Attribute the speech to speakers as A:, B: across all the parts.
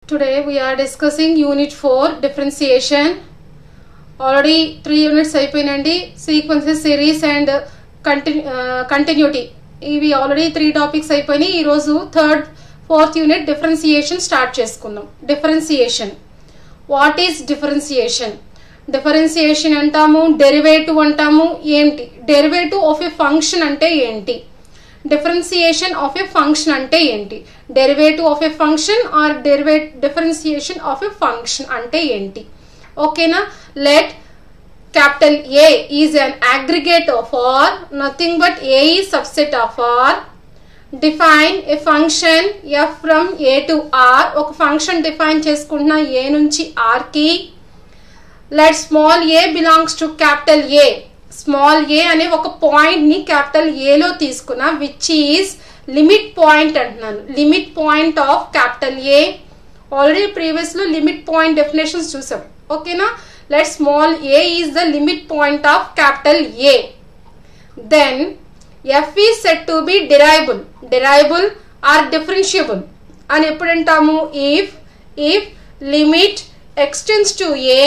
A: Today we are discussing Unit 4 Differentiation. Already three units అయిపోయినండి sequences series and continue continuity ఇవి already three topics అయిపోయినాయి ఈరోజు third fourth unit differentiation start చేసుకుందాం differentiation what is differentiation differentiation అంటాము derivative అంటాము ఏంటి derivative of a function అంటే ఏంటి డిఫరెన్సియేషన్ ఆఫ్ ఏ ఫంక్షన్ అంటే ఏంటి derivative of a function or derivate differentiation of a function అంటే ఏంటి ఓకేనా let capital A is an aggregate of R, nothing but A is subset of R. Define a function f from A to R. ఒక function define చేసుకుంటున్నా A నుంచి R కి let small a belongs to capital A small a అనే ఒక point ని capital ఏలో తీసుకున్నా which is limit point అంటున్నాను limit point of capital A already previous లో లిమిట్ పాయింట్ డెఫినేషన్స్ చూసాం ఓకేనా let small a is the limit point of capital A. Then f is said to be derivable. Derivable or differentiable. అని ఎప్పుడు అంటాము if if limit extends to a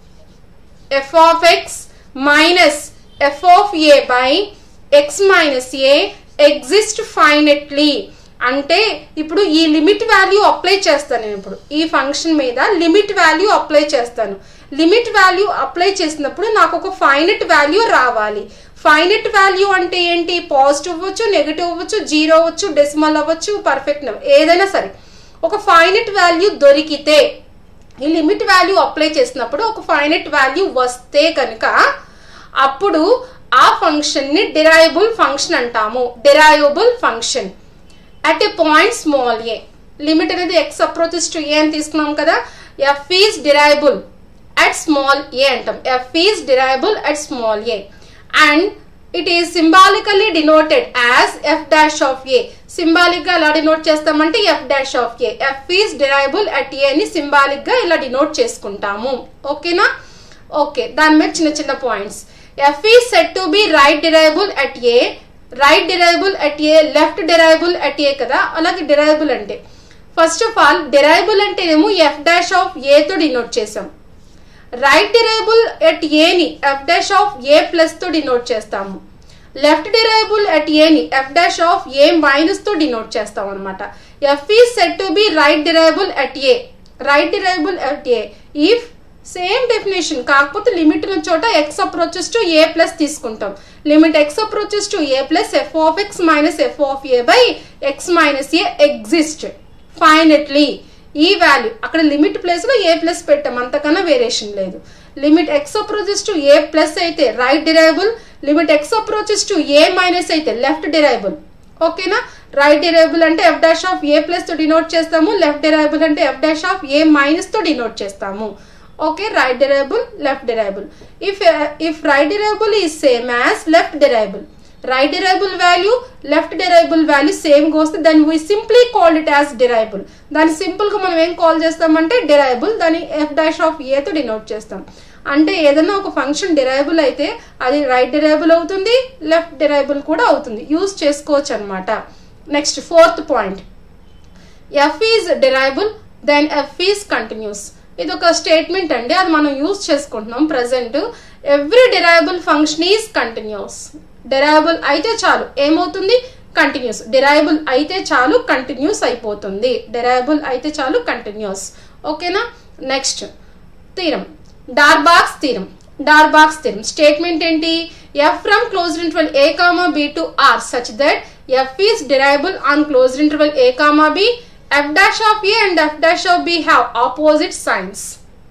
A: f of x minus f of a by x minus a exist finitely అంటే ఇప్పుడు ఈ limit value apply చేస్తాను నేను ఇప్పుడు ఈ ఫంక్షన్ మీద లిమిట్ వాల్యూ అప్లై చేస్తాను లిమిట్ వాల్యూ అప్లై చేసినప్పుడు నాకు ఒక ఫైనట్ వాల్యూ రావాలి ఫైనట్ వాల్యూ అంటే ఏంటి పాజిటివ్ అవ్వచ్చు నెగిటివ్ అవ్వచ్చు జీరో అవ్వచ్చు డెసిమల్ అవ్వచ్చు పర్ఫెక్ట్ ఏదైనా సరే ఒక ఫైనట్ వాల్యూ దొరికితే ఈ లిమిట్ వాల్యూ అప్లై చేసినప్పుడు ఒక ఫైనట్ వాల్యూ వస్తే కనుక అప్పుడు ఆ ఫంక్షన్ ని డిరైవబుల్ ఫంక్షన్ అంటాము derivable function at a point small a limit అనేది ఎక్స్ అప్రోచెస్ టు ఏ అని తీసుకున్నాం కదా f is derivable at small a అంటాం f is derivable at small a and it is symbolically denoted as f dash of a symbolic గా ఎలా denote చేస్తామంటే f dash of a f is derivable at a అని symbolic గా ఇలా denote చేసుకుంటాము ఓకేనా okay దాని మీద చిన్న చిన్న points f is set to be right derivable at a right derivable at a left derivable at a కదా అలాగే డిరైబుల్ అంటే ఫస్ట్ ఆఫ్ ఆల్ డిరైబుల్ అంటే ఏమో ఎఫ్ డాష్ ఆఫ్ ఏతో డినోట్ చేసాం రైట్ డిరైబుల్ ఎట్ ఏని f dash of a plus తో denote చేస్తాము లెఫ్ట్ డిరైబుల్ ఎట్ ఏని f dash of a minus తో డినోట్ చేస్తాం అనమాట f is set to be right derivable at a right derivable at a if same definition కాకపోతే limit ఉన్న చోట x approaches to a plus తీసుకుంటాం limit x approaches to a plus f of x minus f of a by x minus a exist finitely ఈ value అక్కడ limit place లో ఏ plus పెట్టాం అంతకన్నా variation లేదు limit x approaches to a plus అయితే right derivable limit x approaches to a minus అయితే left derivable ఓకేనా right derivable అంటే f dash of a plus తో డినోట్ చేస్తాము లెఫ్ట్ డిరైబుల్ అంటే f dash of a minus తో denote చేస్తాము okay right derivable left derivable if uh, if right derivable is same as left derivable right derivable value left derivable value same goes then we simply call it as derivable దాని simple గా మనం ఏం call చేస్తామంటే derivable దాని F dash of ఏ తో denote చేస్తాం అంటే ఏదైనా ఒక ఫంక్షన్ డిరైబుల్ అయితే అది రైట్ డిరైబుల్ అవుతుంది లెఫ్ట్ డిరైబుల్ కూడా అవుతుంది యూజ్ చేసుకోవచ్చు అనమాట next fourth point f is derivable then f is continuous ఇది ఒక స్టేట్మెంట్ అండి అది మనం యూజ్ చేసుకుంటున్నాం present every derivable function is continuous derivable అయితే చాలు ఏమవుతుంది కంటిన్యూస్ డిరైబుల్ అయితే చాలు కంటిన్యూస్ అయిపోతుంది డిరైబుల్ అయితే చాలు కంటిన్యూస్ ఓకేనా నెక్స్ట్ తీరం డార్బాక్స్ తీరం డార్బాక్స్ తీరం స్టేట్మెంట్ ఏంటి f from close interval a comma b to R such that f is derivable on close interval a comma b f dash of a and f dash of b have opposite signs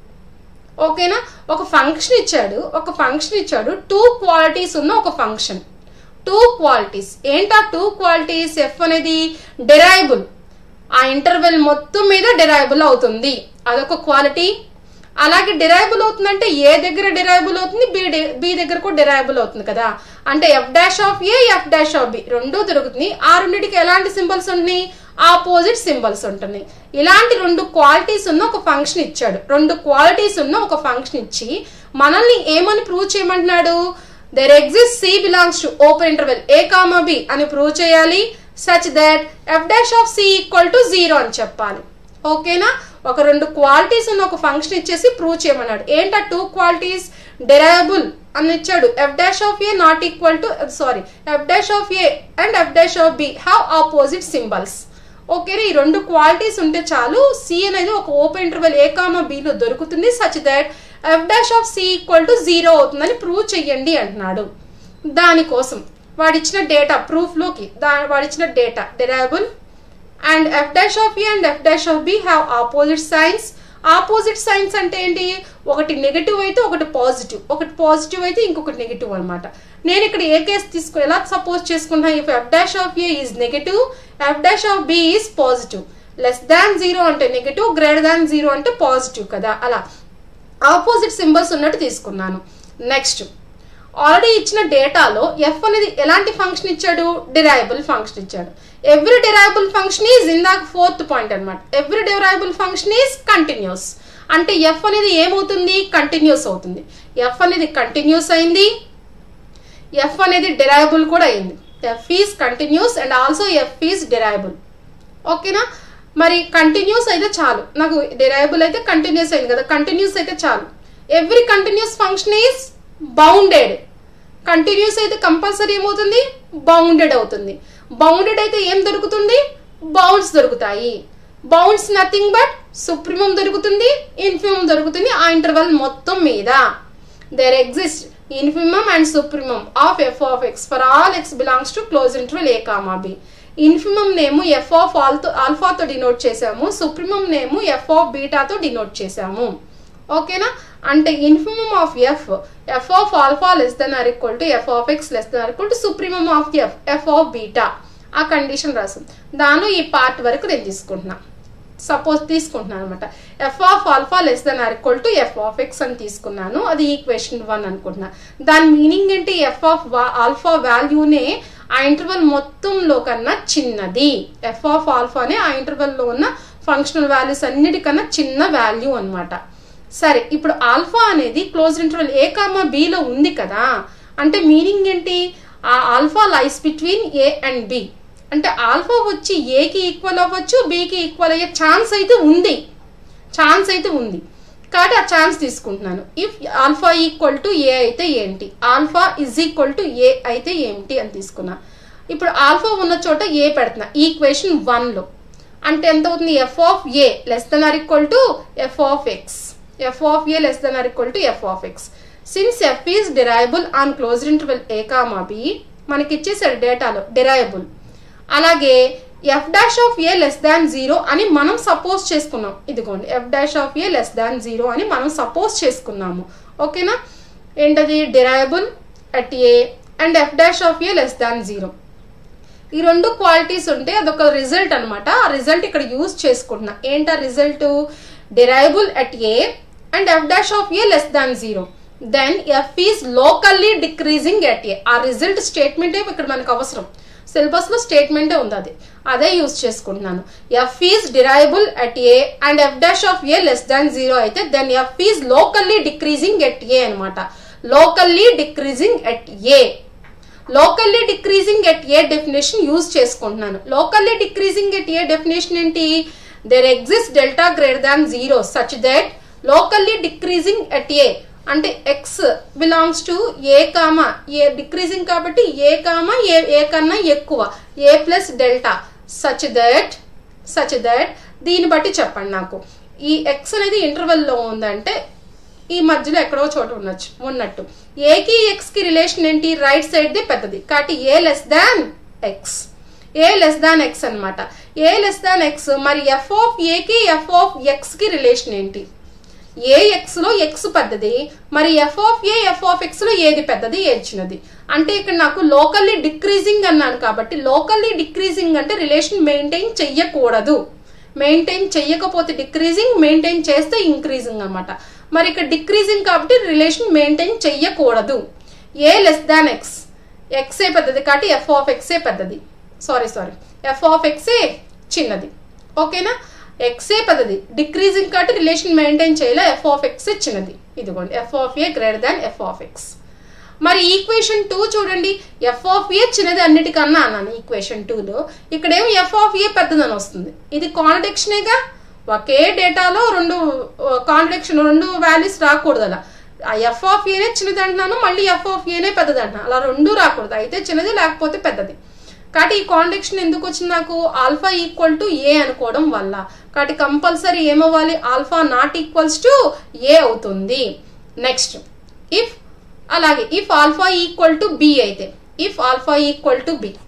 A: ఓకేనా ఒక function ఇచ్చాడు ఒక function ఇచ్చాడు two qualities ఉన్న ఒక function two qualities ఏంటా two qualities f అనేది derivable ఆ ఇంటర్వెల్ మొత్తం మీద డెరైబుల్ అవుతుంది అదొక క్వాలిటీ అలాగే డిరైబుల్ అవుతుందంటే ఏ దగ్గర డిరైబుల్ అవుతుంది బి బి దగ్గర కూడా డిరైబుల్ అవుతుంది కదా అంటే f dash of a f dash of b రెండూ దొరుకుతుంది ఆ రెండింటికి ఎలాంటి సింబల్స్ ఉన్నాయి ఆపోజిట్ సింబల్స్ ఉంటున్నాయి ఇలాంటి రెండు క్వాలిటీస్ ఉన్న ఒక ఫంక్షన్ ఇచ్చాడు రెండు క్వాలిటీస్ ఉన్న ఒక ఫంక్షన్ ఇచ్చి మనల్ని ఏమని ప్రూవ్ చేయమంటున్నాడు there exist c belongs to open interval a comma b అని ప్రూవ్ చేయాలి such that f dash of c equal to zero అని చెప్పాలి ఓకేనా ఒక రెండు క్వాలిటీస్ ఉన్న ఒక ఫంక్షన్ ఇచ్చేసి ప్రూవ్ చేయమన్నాడు ఏంటా టూ క్వాలిటీస్ డెరైబుల్ అని ఇచ్చాడు f dash of a not equal to sorry f dash of a and f dash of b have opposite symbols ఓకేనా ఈ రెండు క్వాలిటీస్ ఉంటే చాలు సి అనేది ఒక ఓపెన్ ఇంటర్వెల్ ఏ కామా బిలో దొరుకుతుంది such that f dash of c equal to zero అవుతుందని ప్రూవ్ చెయ్యండి అంటున్నాడు దానికోసం వాడిచ్చిన డేటా ప్రూఫ్లోకి దా వాడిచ్చిన data derivable and f dash of a and f dash of b have opposite signs opposite signs అంటే ఏంటి ఒకటి నెగిటివ్ అయితే ఒకటి పాజిటివ్ ఒకటి పాజిటివ్ అయితే ఇంకొకటి నెగిటివ్ అనమాట నేను ఇక్కడ ఏ కేసు తీసుకు ఎలా సపోజ్ చేసుకున్నా if f dash of a is negative f dash of b is positive less than zero అంటే నెగిటివ్ గ్రేటర్ దాన్ జీరో అంటే పాజిటివ్ కదా అలా ఆపోజిట్ సింబల్స్ ఉన్నట్టు తీసుకున్నాను నెక్స్ట్ ఆల్రెడీ ఇచ్చిన డేటాలో ఎఫ్ అనేది ఎలాంటి ఫంక్షన్ ఇచ్చాడు డిరైబుల్ ఫంక్షన్ ఇచ్చాడు ఎవ్రీ డిరైబుల్ ఫంక్షన్ ఈజ్ ఇందాక ఫోర్త్ పాయింట్ అనమాట every derivable function is continuous అంటే ఎఫ్ అనేది ఏమవుతుంది కంటిన్యూస్ అవుతుంది ఎఫ్ అనేది కంటిన్యూస్ అయింది ఎఫ్ అనేది డిరైబుల్ కూడా అయింది f is continuous and also f is derivable ఓకేనా మరి కంటిన్యూస్ అయితే చాలు నాకు డిరైబుల్ అయితే కంటిన్యూస్ అయింది కదా కంటిన్యూస్ అయితే చాలు every continuous function is bounded continuous అయితే కంపల్సరీ ఏమవుతుంది బౌండెడ్ అవుతుంది బౌండెడ్ అయితే ఏం దొరుకుతుంది బౌండ్స్ దొరుకుతాయి బౌండ్స్ నథింగ్ బట్ సుప్రీమం దొరుకుతుంది ఇన్ఫిమం దొరుకుతుంది ఆ ఇంటర్వెల్ మొత్తం మీద there exist infimum and supremum of f of x for all x belongs to close interval a comma b infimum నేము ఎఫ్ ఆఫ్ ఆల్తో ఆల్ఫాతో డినోట్ చేసాము సుప్రీమం నేము ఎఫ్ ఆఫ్ బీటాతో డినోట్ చేసాము ఓకేనా అంటే infimum of f f of alpha less than or equal to f of x less than or equal to supremum of f f of beta ఆ condition రాసు దానిలో ఈ పార్ట్ వరకు నేను తీసుకుంటున్నా సపోజ్ తీసుకుంటున్నాను అనమాట f of alpha less than or equal to f of x అని తీసుకున్నాను అది ఈక్వేషన్ వన్ అనుకుంటున్నా దాని మీనింగ్ ఏంటి ఎఫ్ ఆఫ్ ఆల్ఫా వాల్యూనే ఆ ఇంటర్వెల్ మొత్తంలో కన్నా చిన్నది ఎఫ్ ఆఫ్ ఆల్ఫానే ఆ ఇంటర్వెల్లో ఉన్న ఫంక్షనల్ వాల్యూస్ అన్నిటికన్నా చిన్న వాల్యూ అనమాట సరే ఇప్పుడు ఆల్ఫా అనేది క్లోజ్ ఇంటర్వెల్ ఏ కామా బిలో ఉంది కదా అంటే మీనింగ్ ఏంటి ఆ alpha lies between a and b అంటే ఆల్ఫా వచ్చి ఏకి ఈక్వల్ అవ్వచ్చు బికి ఈక్వల్ అయ్యే ఛాన్స్ అయితే ఉంది ఛాన్స్ అయితే ఉంది కాబట్టి ఆ ఛాన్స్ తీసుకుంటున్నాను if alpha equal to a అయితే ఏంటి alpha is equal to a అయితే ఏమిటి అని తీసుకున్నా ఇప్పుడు ఆల్ఫా ఉన్న చోట ఏ పెడుతున్నా ఈక్వేషన్ వన్లో అంటే ఎంత అవుతుంది f of a less than or equal to f of x f of a less than or equal to f of x since f is derivable on closed interval a comma b మనకి ఇచ్చేసారు డేటాలో derivable అలాగే f dash of a less than zero అని మనం suppose చేసుకున్నాం ఇదిగోండి f dash of a less than zero అని మనం సపోజ్ చేసుకున్నాము ఓకేనా ఏంటది derivable at a and f dash of a less than zero ఈ రెండు క్వాలిటీస్ ఉంటే అదొక రిజల్ట్ అనమాట ఆ రిజల్ట్ ఇక్కడ యూజ్ చేసుకుంటున్నా ఏంటా result derivable at a and f dash of a less than zero then f is locally decreasing at a ఆ రిజల్ట్ స్టేట్మెంటే ఇక్కడ మనకు అవసరం సిలబస్ లో స్టేట్మెంటే ఉంది అది అదే యూజ్ చేసుకుంటున్నాను f is derivable at a and f dash of a less than zero అయితే then f is locally decreasing at a అనమాట locally decreasing at a locally decreasing at a definition use చేసుకుంటున్నాను locally decreasing at a definition ఏంటి there exist delta greater than zero such that locally decreasing at a అంటే x belongs to a comma a decreasing కాబట్టి a comma a a కన్నా ఎక్కువ ఏ plus delta such that such that దీన్ని బట్టి చెప్పండి నాకు ఈ ఎక్స్ అనేది ఇంటర్వెల్లో ఉందంటే ఈ మధ్యలో ఎక్కడో చోట ఉండొచ్చు ఉన్నట్టు ఏకి ఎక్స్ కి రిలేషన్ ఏంటి రైట్ సైడ్ ది పెద్దది కాబట్టి a less than x a less than x అనమాట ఏ లెస్ దాన్ ఎక్స్ మరి ఎఫ్ ఆఫ్ ఏకి ఎఫ్ ఆఫ్ ఎక్స్ కి రిలేషన్ ఏంటి ఏ ఎక్స్ లో ఎక్స్ పెద్దది మరి f of a f of x లో ఏది పెద్దది ఏది చిన్నది అంటే ఇక్కడ నాకు లోకల్లీ డిక్రీజింగ్ అన్నాను కాబట్టి లోకల్లీ డిక్రీజింగ్ అంటే రిలేషన్ మెయింటైన్ చెయ్యకూడదు మెయింటైన్ చెయ్యకపోతే డిక్రీజింగ్ మెయింటైన్ చేస్తే ఇంక్రీజింగ్ అనమాట మరి ఇక్కడ డిక్రీజింగ్ కాబట్టి రిలేషన్ మెయింటైన్ చెయ్యకూడదు ఏ లెస్ దాన్ ఎక్స్ ఎక్సే పెద్దది కాబట్టి ఎఫ్ ఆఫ్ ఎక్సే పెద్దది సారీ సారీ ఎఫ్ ఆఫ్ ఎక్సే చిన్నది ఓకేనా ఎక్సే పెద్దది డిక్రీజింగ్ కాబట్టి రిలేషన్ మెయింటైన్ చేయలే ఎఫ్ ఆఫ్ ఎక్స్ చిన్నది ఇదిగోండి f of a greater than f of x మరి ఈక్వేషన్ టూ చూడండి ఎఫ్ ఆఫ్ ఏ చిన్నది అన్నిటికన్నా అన్నాను ఈక్వేషన్ టూలో ఇక్కడేమో ఎఫ్ ఆఫ్ ఏ పెద్దదని వస్తుంది ఇది కాంట్రడిక్షనేగా ఒకే డేటాలో రెండు కాంట్రడిక్షన్ రెండు వాల్యూస్ రాకూడదు అలా ఆ ఎఫ్ ఆఫ్ ఏనే చిన్నది అంటున్నాను మళ్ళీ ఎఫ్ ఆఫ్ ఏనే పెద్దది అంటున్నాను అలా రెండు రాకూడదు అయితే చిన్నది లేకపోతే పెద్దది కాబట్టి ఈ కాంట్రడిక్షన్ ఎందుకు వచ్చింది నాకు ఆల్ఫా ఈక్వల్ టు ఏ అనుకోవడం వల్ల కాబట్టి కంపల్సరీ ఏమవ్వాలి alpha not equals to a అవుతుంది నెక్స్ట్ ఇఫ్ అలాగే if alpha equal to b అయితే if alpha equal to b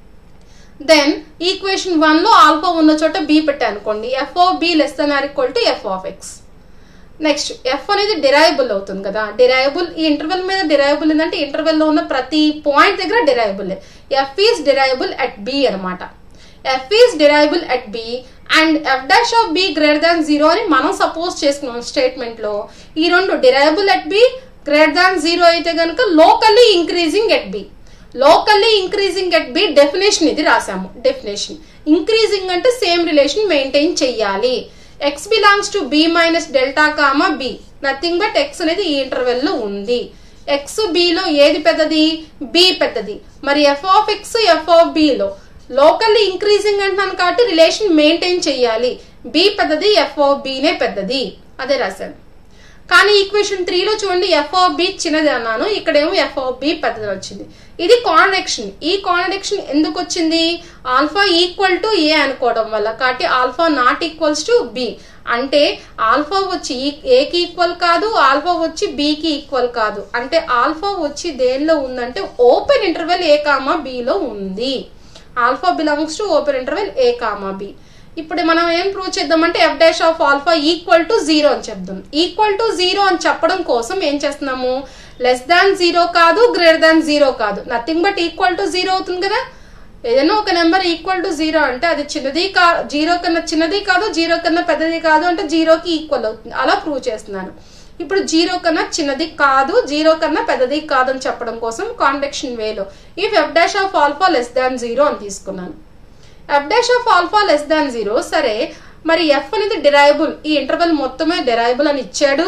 A: then equation one లో ఆల్ఫా ఉన్న చోట బి పెట్టాను అనుకోండి f of b less than or equal to f of x next f అనేది derivable అవుతుంది కదా డిరైబుల్ ఈ ఇంటర్వెల్ మీద డిరైబుల్ ఏంటంటే ఇంటర్వెల్ లో ఉన్న ప్రతి పాయింట్ దగ్గర derivable f is derivable at b అనమాట f is derivable at b and f dash of b greater than zero అని మనం సపోజ్ చేసుకున్నాం స్టేట్మెంట్ లో ఈ రెండు derivable at b greater than zero అయితే కనుక locally increasing at b locally increasing at b definition ఇది రాసాము డెఫినేషన్ ఇంక్రీజింగ్ అంటే సేమ్ రిలేషన్ మెయింటైన్ చెయ్యాలి x belongs to b minus delta comma b nothing but x అనేది ఈ interval లో ఉంది ఎక్స్ లో ఏది పెద్దది బి పెద్దది మరి f of x f of లో లోకల్లీ ఇంక్రీజింగ్ అంటున్నాను కాబట్టి రిలేషన్ మెయింటైన్ చెయ్యాలి బి పెద్దది ఎఫ్ ఆఫ్ నే పెద్దది అదే రాశాను కానీ ఈక్వేషన్ త్రీలో చూడండి ఎఫ్ ఆఫ్ బి చిన్నది అన్నాను ఇక్కడేమో ఎఫ్ ఆఫ్ బి పెద్దది వచ్చింది ఇది కాంట్రడిక్షన్ ఈ కాంట్రడిక్షన్ ఎందుకు వచ్చింది ఆల్ఫా ఈక్వల్ టు ఏ అనుకోవడం వల్ల కాబట్టి alpha not equals to b అంటే ఆల్ఫా వచ్చి ఏకి ఈక్వల్ కాదు ఆల్ఫా వచ్చి బికి ఈక్వల్ కాదు అంటే ఆల్ఫా వచ్చి దేనిలో ఉందంటే ఓపెన్ ఇంటర్వెల్ ఏ కామా బిలో ఉంది alpha belongs to open interval a comma b ఇప్పుడు మనం ఏం ప్రూవ్ చేద్దామంటే f dash of alpha equal to zero అని చెప్దాం ఈక్వల్ టు జీరో అని చెప్పడం కోసం ఏం చేస్తున్నాము లెస్ దాన్ జీరో కాదు గ్రేటర్ దాన్ జీరో కాదు nothing but equal to zero అవుతుంది కదా ఏదైనా ఒక నెంబర్ ఈక్వల్ టు జీరో అంటే అది చిన్నది కా జీరో కన్నా చిన్నది కాదు జీరో కన్నా పెద్దది కాదు అంటే జీరోకి ఈక్వల్ అవుతుంది అలా ప్రూవ్ చేస్తున్నాను ఇప్పుడు జీరో కన్నా చిన్నది కాదు జీరో కన్నా పెద్దది కాదు అని చెప్పడం కోసం కాండక్షన్ వేలో if f dash of alpha less than zero అని తీసుకున్నాను f dash of alpha less than zero సరే మరి ఎఫ్ అనేది డిరైబుల్ ఈ ఇంటర్వెల్ మొత్తమే డిరైబుల్ అని ఇచ్చాడు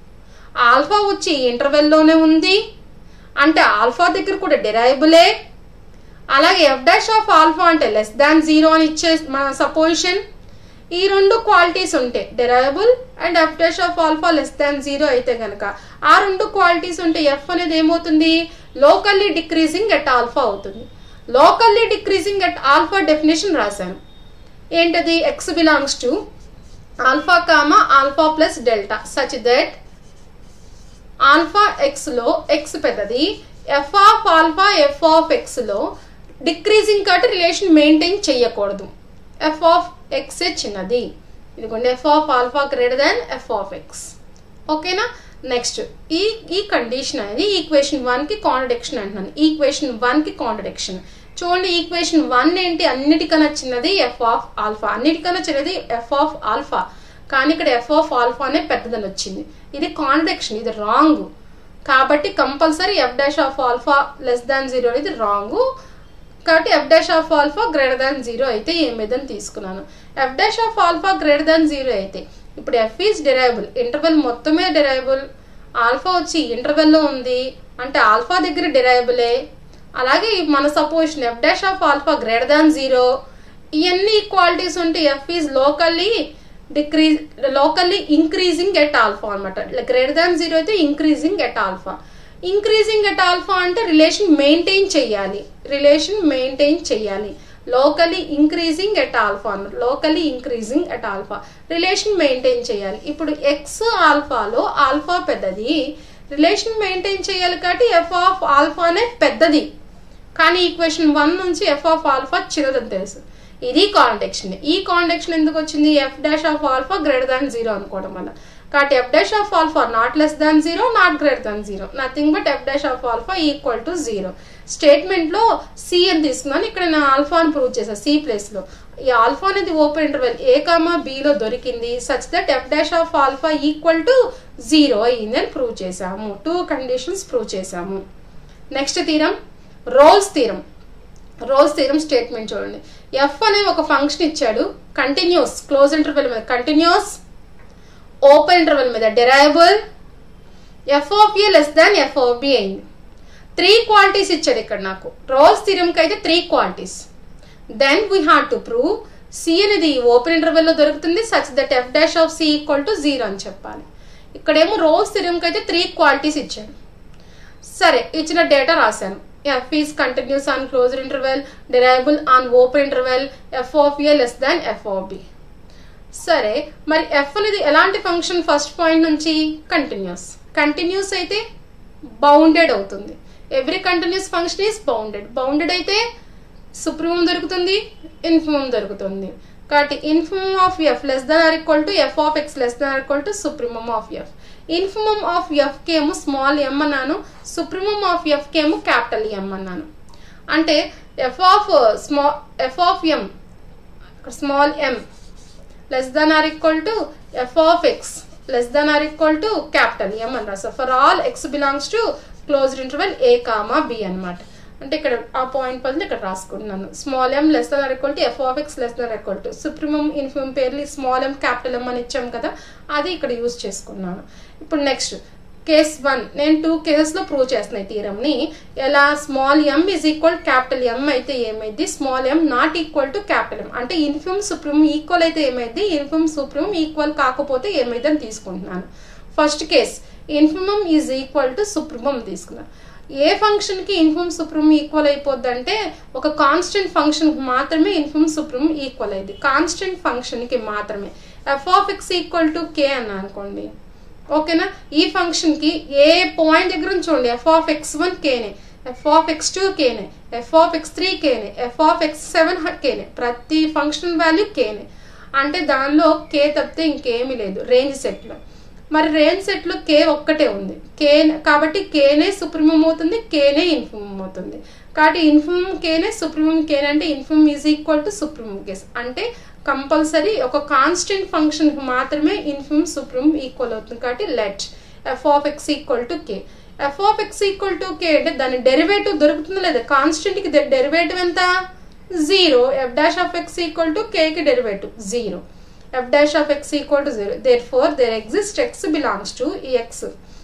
A: ఆల్ఫా వచ్చి ఈ ఇంటర్వెల్లోనే ఉంది అంటే ఆల్ఫా దగ్గర కూడా డిరైబులే అలాగే ఎఫ్ డాష్ ఆఫ్ ఆల్ఫా అంటే లెస్ దాన్ జీరో అని ఇచ్చే మన సపోజిషన్ ఈ రెండు క్వాలిటీస్ ఉంటాయి derivable and f dash of alpha less than zero అయితే గనక ఆ రెండు క్వాలిటీస్ ఉంటే ఎఫ్ అనేది ఏమవుతుంది లోకల్లీ డిక్రీజింగ్ ఎట్ ఆల్ఫా అవుతుంది locally decreasing at alpha definition రాశాను ఏంటది x belongs to alpha comma alpha plus delta such that alpha x లో ఎక్స్ పెద్దది f of alpha f of x లో డిక్రీజింగ్ కాబట్టి రిలేషన్ మెయింటైన్ చేయకూడదు f of x చిన్నది ఇదిగోండి f of alpha greater than f of x ఓకేనా next ఈ ఈ కండిషన్ అనేది ఈక్వేషన్ వన్ కి కాంట్రడిక్షన్ అంటున్నాను ఈక్వేషన్ వన్ కి కాంట్రడిక్షన్ చూడండి ఈక్వేషన్ వన్ ఏంటి అన్నిటికన్నా చిన్నది ఎఫ్ ఆఫ్ ఆల్ఫా అన్నిటికన్నా చిన్నది ఎఫ్ ఆఫ్ ఆల్ఫా కానీ ఇక్కడ ఎఫ్ ఆఫ్ ఆల్ఫానే పెద్దదని వచ్చింది ఇది కాంట్రడిక్షన్ ఇది రాంగ్ కాబట్టి compulsory f dash of alpha less than zero అనేది రాంగ్ కాబట్టి f dash of alpha greater than zero అయితే ఏమేదని తీసుకున్నాను f dash of alpha greater than zero అయితే ఇప్పుడు ఎఫ్ ఈజ్ డిరైబుల్ ఇంటర్వెల్ మొత్తమే డిరైబుల్ ఆల్ఫా వచ్చి ఇంటర్వెల్లో ఉంది అంటే ఆల్ఫా దగ్గర డిరైబులే అలాగే మన supposition f dash of alpha greater than zero ఇవన్నీ ఈక్వాలిటీస్ ఉంటే f is locally decrease locally increasing at alpha అనమాట గ్రేటర్ దాన్ జీరో అయితే increasing at alpha increasing at alpha అంటే రిలేషన్ మెయింటైన్ చెయ్యాలి రిలేషన్ మెయింటైన్ చెయ్యాలి లోకలీ ఇంక్రీజింగ్ ఎట్ ఆల్ఫా అన్నమాట locally increasing at alpha relation maintain చేయాలి ఇప్పుడు x ఆల్ఫాలో alpha పెద్దది రిలేషన్ మెయింటైన్ చేయాలి కాబట్టి ఎఫ్ ఆఫ్ ఆల్ఫానే పెద్దది కానీ ఈక్వేషన్ వన్ నుంచి ఎఫ్ ఆఫ్ ఆల్ఫా చిన్నదని తెలుసు ఇది కాండక్షన్ ఈ కాండక్షన్ ఎందుకు వచ్చింది f dash of alpha greater than zero అనుకోవడం వల్ల కాబట్టి f dash of alpha not less than zero not greater than zero nothing but f dash of alpha equal to zero statement లో c అని తీసుకున్నాను ఇక్కడ నేను ఆల్ఫా అని prove చేశాను సి ప్లేస్ లో ఈ ఆల్ఫా అనేది ఓపెన్ ఇంటర్వెల్ ఏ కామా బిలో దొరికింది such that f dash of alpha equal to zero అయింది అని ప్రూవ్ చేసాము టూ కండిషన్స్ ప్రూవ్ చేసాము next theorem Rolle's theorem Rolle's theorem statement చూడండి ఎఫ్ అనే ఒక ఫంక్షన్ ఇచ్చాడు కంటిన్యూస్ క్లోజ్ ఇంటర్వెల్ మీద కంటిన్యూస్ ఓపెన్ ఇంటర్వెల్ మీద derivable f of a less than f of b అయింది త్రీ క్వాలిటీస్ ఇచ్చాడు ఇక్కడ నాకు రోల్స్ థీరంకి అయితే three qualities then we had to prove c అనేది ఓపెన్ ఇంటర్వెల్లో దొరుకుతుంది such that f dash of c equal to zero అని చెప్పాలి ఇక్కడేమో రోజ్ థిరంకి అయితే త్రీ క్వాలిటీస్ ఇచ్చాడు సరే ఇచ్చిన డేటా రాశాను f is continuous on closed interval derivable on open interval f of a less than f of b సరే మరి ఎఫ్ అనేది ఎలాంటి ఫంక్షన్ ఫస్ట్ పాయింట్ నుంచి కంటిన్యూస్ కంటిన్యూస్ అయితే బౌండెడ్ అవుతుంది every continuous function is bounded bounded అయితే supremum దొరుకుతుంది infimum దొరుకుతుంది కాబట్టి infimum of f less than or equal to f of x less than or equal to supremum of f infimum of f కేమో small m అన్నాను supremum of f కేమో capital M అన్నాను అంటే f of small f of m small m less than or equal to f of x less than or equal to capital ఎం అని రాస్తారు for all x belongs to closed interval a comma b అనమాట అంటే ఇక్కడ ఆ point బదులు ఇక్కడ రాసుకుంటున్నాను small m less than or equal to f of x less than equal to supremum infimum పేర్లు స్మాల్ ఎం క్యాపిటల్ ఎం అని ఇచ్చాం కదా అది ఇక్కడ యూజ్ చేసుకున్నాను ఇప్పుడు నెక్స్ట్ కేస్ వన్ నేను టూ కేసెస్ లో ప్రూవ్ చేస్తున్నాయి థీరమ్ని ఎలా small m is equal capital m అయితే ఏమైంది small m not equal to capital m అంటే ఇన్ఫిమ్ సుప్రీం ఈక్వల్ అయితే ఏమైంది ఇన్ఫిమ్ సుప్రీం ఈక్వల్ కాకపోతే ఏమైంది అని తీసుకుంటున్నాను first case infimum is equal to supremum తీసుకున్నాను ఏ ఫంక్షన్ కి ఇన్ఫిమ్ సుప్రీం ఈక్వల్ అయిపోద్ది అంటే ఒక కాన్స్టెంట్ ఫంక్షన్ మాత్రమే ఇన్ఫిమ్ సుప్రీం ఈక్వల్ అయింది కాన్స్టెంట్ ఫంక్షన్ కి మాత్రమే f of x equal to k అన్న అనుకోండి ఓకేనా ఈ ఫంక్షన్ కి ఏ పాయింట్ దగ్గర నుంచి చూడండి ఎఫ్ ఆఫ్ ఎక్స్ వన్ కేనే ఎఫ్ ఆఫ్ ఎక్స్ టూ కేనే ఎఫ్ ఆఫ్ ఎక్స్ త్రీ కేనే ఎఫ్ ఆఫ్ ఎక్స్ సెవెన్ కేనే ప్రతి ఫంక్షన్ వాల్యూ కేనే అంటే దానిలో కే తప్పితే ఇంకేమీ లేదు రేంజ్ సెట్లో మరి రేంజ్ సెట్లో కే ఒక్కటే ఉంది కే కాబట్టి కేనే సుప్రీమం అవుతుంది కేనే ఇన్ఫిమం అవుతుంది కాబట్టి ఇన్ఫిమం కేనే సుప్రీమం కేనే అంటే infimum is equal to supremum case అంటే కంపల్సరీ ఒక కాన్స్టెంట్ ఫంక్షన్ మాత్రమే ఇన్ఫిమం సుప్రీమం ఈక్వల్ అవుతుంది కాబట్టి let f of x equal to k f of x equal to k అంటే దాని డెరివేటివ్ దొరుకుతుందా లేదా కాన్స్టెంట్ కి డెరివేటివ్ ఎంత zero f dash of x equal to k కి derivative zero f dash of x equal to 0 therefore there exists x belongs to x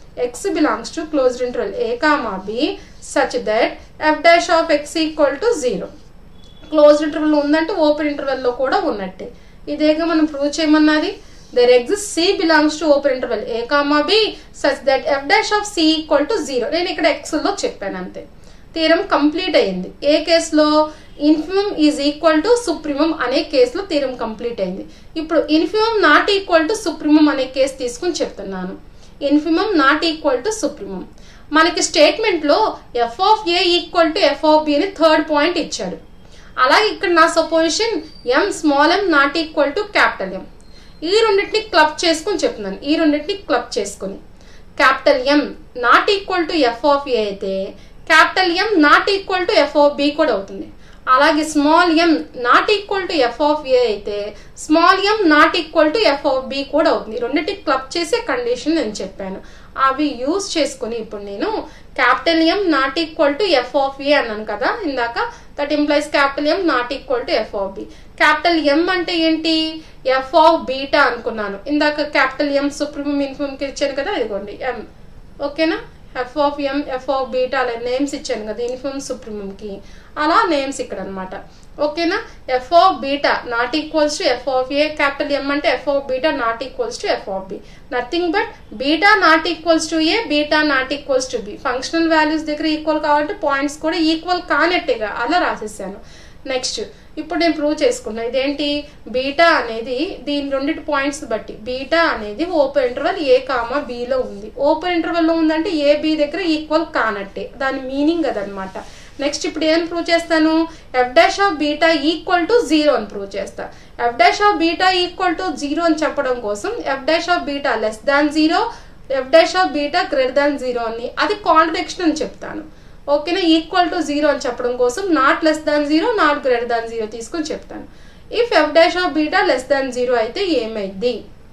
A: x belongs to closed interval a comma b such that f dash of x equal to 0 closed interval ఉందంటే open ఇంటర్వెల్లో కూడా ఉన్నట్టే ఇదేగా మనం prove చేయమన్నది there exist c belongs to open interval a comma b such that f dash of c equal to zero నేను ఇక్కడ ఎక్స్లో చెప్పాను అంతే తీరం కంప్లీట్ అయింది ఏ కేసులో infimum is equal to supremum అనే కేసులో తీరం కంప్లీట్ అయింది ఇప్పుడు infimum not equal to supremum అనే కేసు తీసుకుని చెప్తున్నాను infimum not equal to supremum మనకి స్టేట్మెంట్లో f of a equal to f of b అని థర్డ్ పాయింట్ ఇచ్చాడు అలాగే ఇక్కడ నా supposition m small m not equal to capital m ఈ రెండింటిని క్లబ్ చేసుకుని చెప్తున్నాను ఈ రెండింటిని క్లబ్ చేసుకుని capital m not equal to f of a అయితే capital m not equal to f of b కూడా అవుతుంది అలాగే small m not equal to f of a అయితే small m not equal to f of b కూడా అవుతుంది రెండింటి club చేసే condition నేను చెప్పాను అవి యూజ్ చేసుకుని ఇప్పుడు నేను capital m not equal to f of a అన్నాను కదా ఇందాక that implies capital m not equal to f of b capital m అంటే ఏంటి ఎఫ్ ఆఫ్ బీటా అనుకున్నాను ఇందాక క్యాపిటల్ ఎం సుప్రీమం ఇన్ఫిమం కి ఇచ్చాను కదా ఇదిగోండి ఎం ఓకేనా f of m f of beta అలా నేమ్స్ ఇచ్చాను కదా ఇన్ఫిమం సుప్రీమం కి అలా నేమ్స్ ఇక్కడ అనమాట ఓకేనా f of beta not equals to f of a capital m అంటే f of beta not equals to f of b nothing but beta not equals to a beta not equals to b functional values దగ్గర equal కావాలంటే points కూడా equal కానట్టేగా అలా రాసేసాను next ఇప్పుడు నేను prove చేసుకున్నా ఇదేంటి బీటా అనేది దీని రెండింటి పాయింట్స్ బట్టి బీటా అనేది ఓపెన్ ఇంటర్వల్ ఏ కామా బిలో ఉంది ఓపెన్ ఇంటర్వెల్లో ఉందంటే ఏ బి దగ్గర ఈక్వల్ కానట్టే దాని మీనింగ్ అదనమాట నెక్స్ట్ ఇప్పుడు ఏం ప్రూవ్ చేస్తాను f dash of beta equal to zero అని ప్రూవ్ చేస్తా f dash of beta equal to zero అని చెప్పడం కోసం f dash of beta less than zero f dash of beta greater than zero అని అది కాంట్రడిక్షన్ అని చెప్తాను ఓకేనా ఈక్వల్ టు జీరో అని చెప్పడం కోసం not less than zero not greater than zero తీసుకొని చెప్తాను if f dash of beta less than zero అయితే ఏమైంది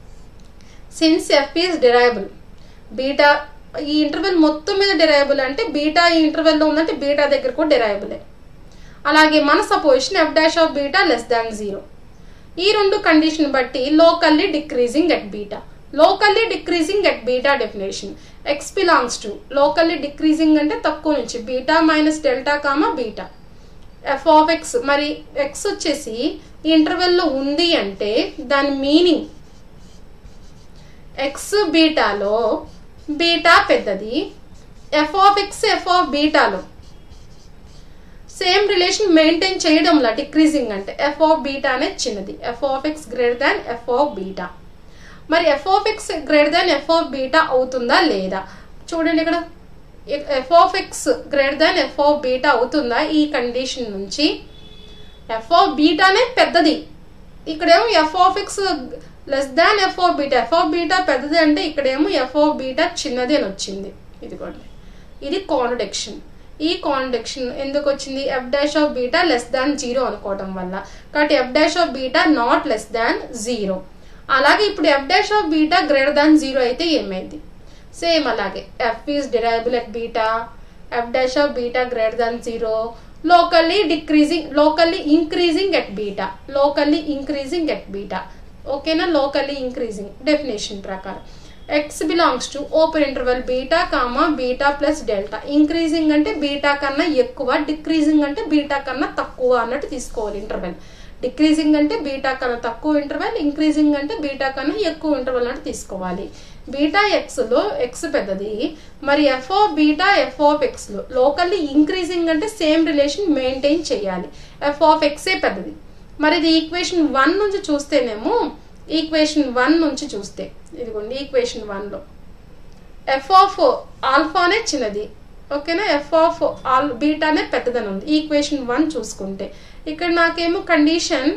A: since f is derivable beta ఈ ఇంటర్వెల్ మొత్తం మీద డిరైబుల్ అంటే బీటా ఈ ఇంటర్వెల్లో ఉందంటే బీటా దగ్గర కూడా డిరైబులే అలాగే మన supposition f dash of beta less than zero ఈ రెండు కండిషన్ బట్టి locally decreasing at beta locally decreasing at beta definition x belongs to locally decreasing అంటే తక్కువ నుంచి beta minus delta comma beta f of x మరి x వచ్చేసి ఈ ఇంటర్వెల్లో ఉంది అంటే దాని మీనింగ్ ఎక్స్ బీటాలో బీటా పెద్దది f of x f of బీటాలో సేమ్ రిలేషన్ మెయింటైన్ చేయడంలా డిక్రీజింగ్ అంటే ఎఫ్ ఆఫ్ బీటా అనేది చిన్నది f of x greater than f of beta మరి f of x greater than f of beta అవుతుందా లేదా చూడండి ఇక్కడ f of x greater than f of beta అవుతుందా ఈ కండిషన్ నుంచి ఎఫ్ ఆఫ్ బీటానే పెద్దది ఇక్కడేమో f of x less than f of beta f of beta పెద్దది అంటే ఇక్కడేమో ఎఫ్ ఆఫ్ బీటా చిన్నది అని వచ్చింది ఇదిగోండి ఇది కాంట్రడిక్షన్ ఈ కాంట్రడిక్షన్ ఎందుకు వచ్చింది f dash of beta less than zero అనుకోవటం వల్ల కాబట్టి f dash of beta not less than zero అలాగే ఇప్పుడు f dash of beta greater than zero అయితే ఏమైంది సేమ్ అలాగే f is derivable at beta f dash of beta greater than zero locally decreasing locally increasing at beta locally increasing at beta ఓకేనా locally increasing definition ప్రకారం x belongs to open interval beta comma beta plus delta increasing అంటే beta కన్నా ఎక్కువ decreasing అంటే beta కన్నా తక్కువ అన్నట్టు తీసుకోవాలి ఇంటర్వెల్ డిక్రీజింగ్ అంటే బీటా కన్నా తక్కువ ఇంటర్వెల్ ఇంక్రీజింగ్ అంటే బీటా కన్నా ఎక్కువ ఇంటర్వెల్ అంటే తీసుకోవాలి బీటా ఎక్స్లో ఎక్స్ పెద్దది మరి f of beta f of ఎక్స్లో లోకల్లీ ఇంక్రీజింగ్ అంటే సేమ్ రిలేషన్ మెయింటైన్ చేయాలి ఎఫ్ ఆఫ్ ఎక్సే పెద్దది మరి ఇది ఈక్వేషన్ వన్ నుంచి చూస్తేనేమో ఈక్వేషన్ వన్ నుంచి చూస్తే ఇదిగోండి ఈక్వేషన్ వన్లో ఎఫ్ ఆఫ్ ఆల్ఫానే చిన్నది ఓకేనా ఎఫ్ ఆఫ్ ఆల్ బీటానే పెద్దదని ఉంది ఈక్వేషన్ వన్ చూసుకుంటే ఇక్కడ నాకేమో కండిషన్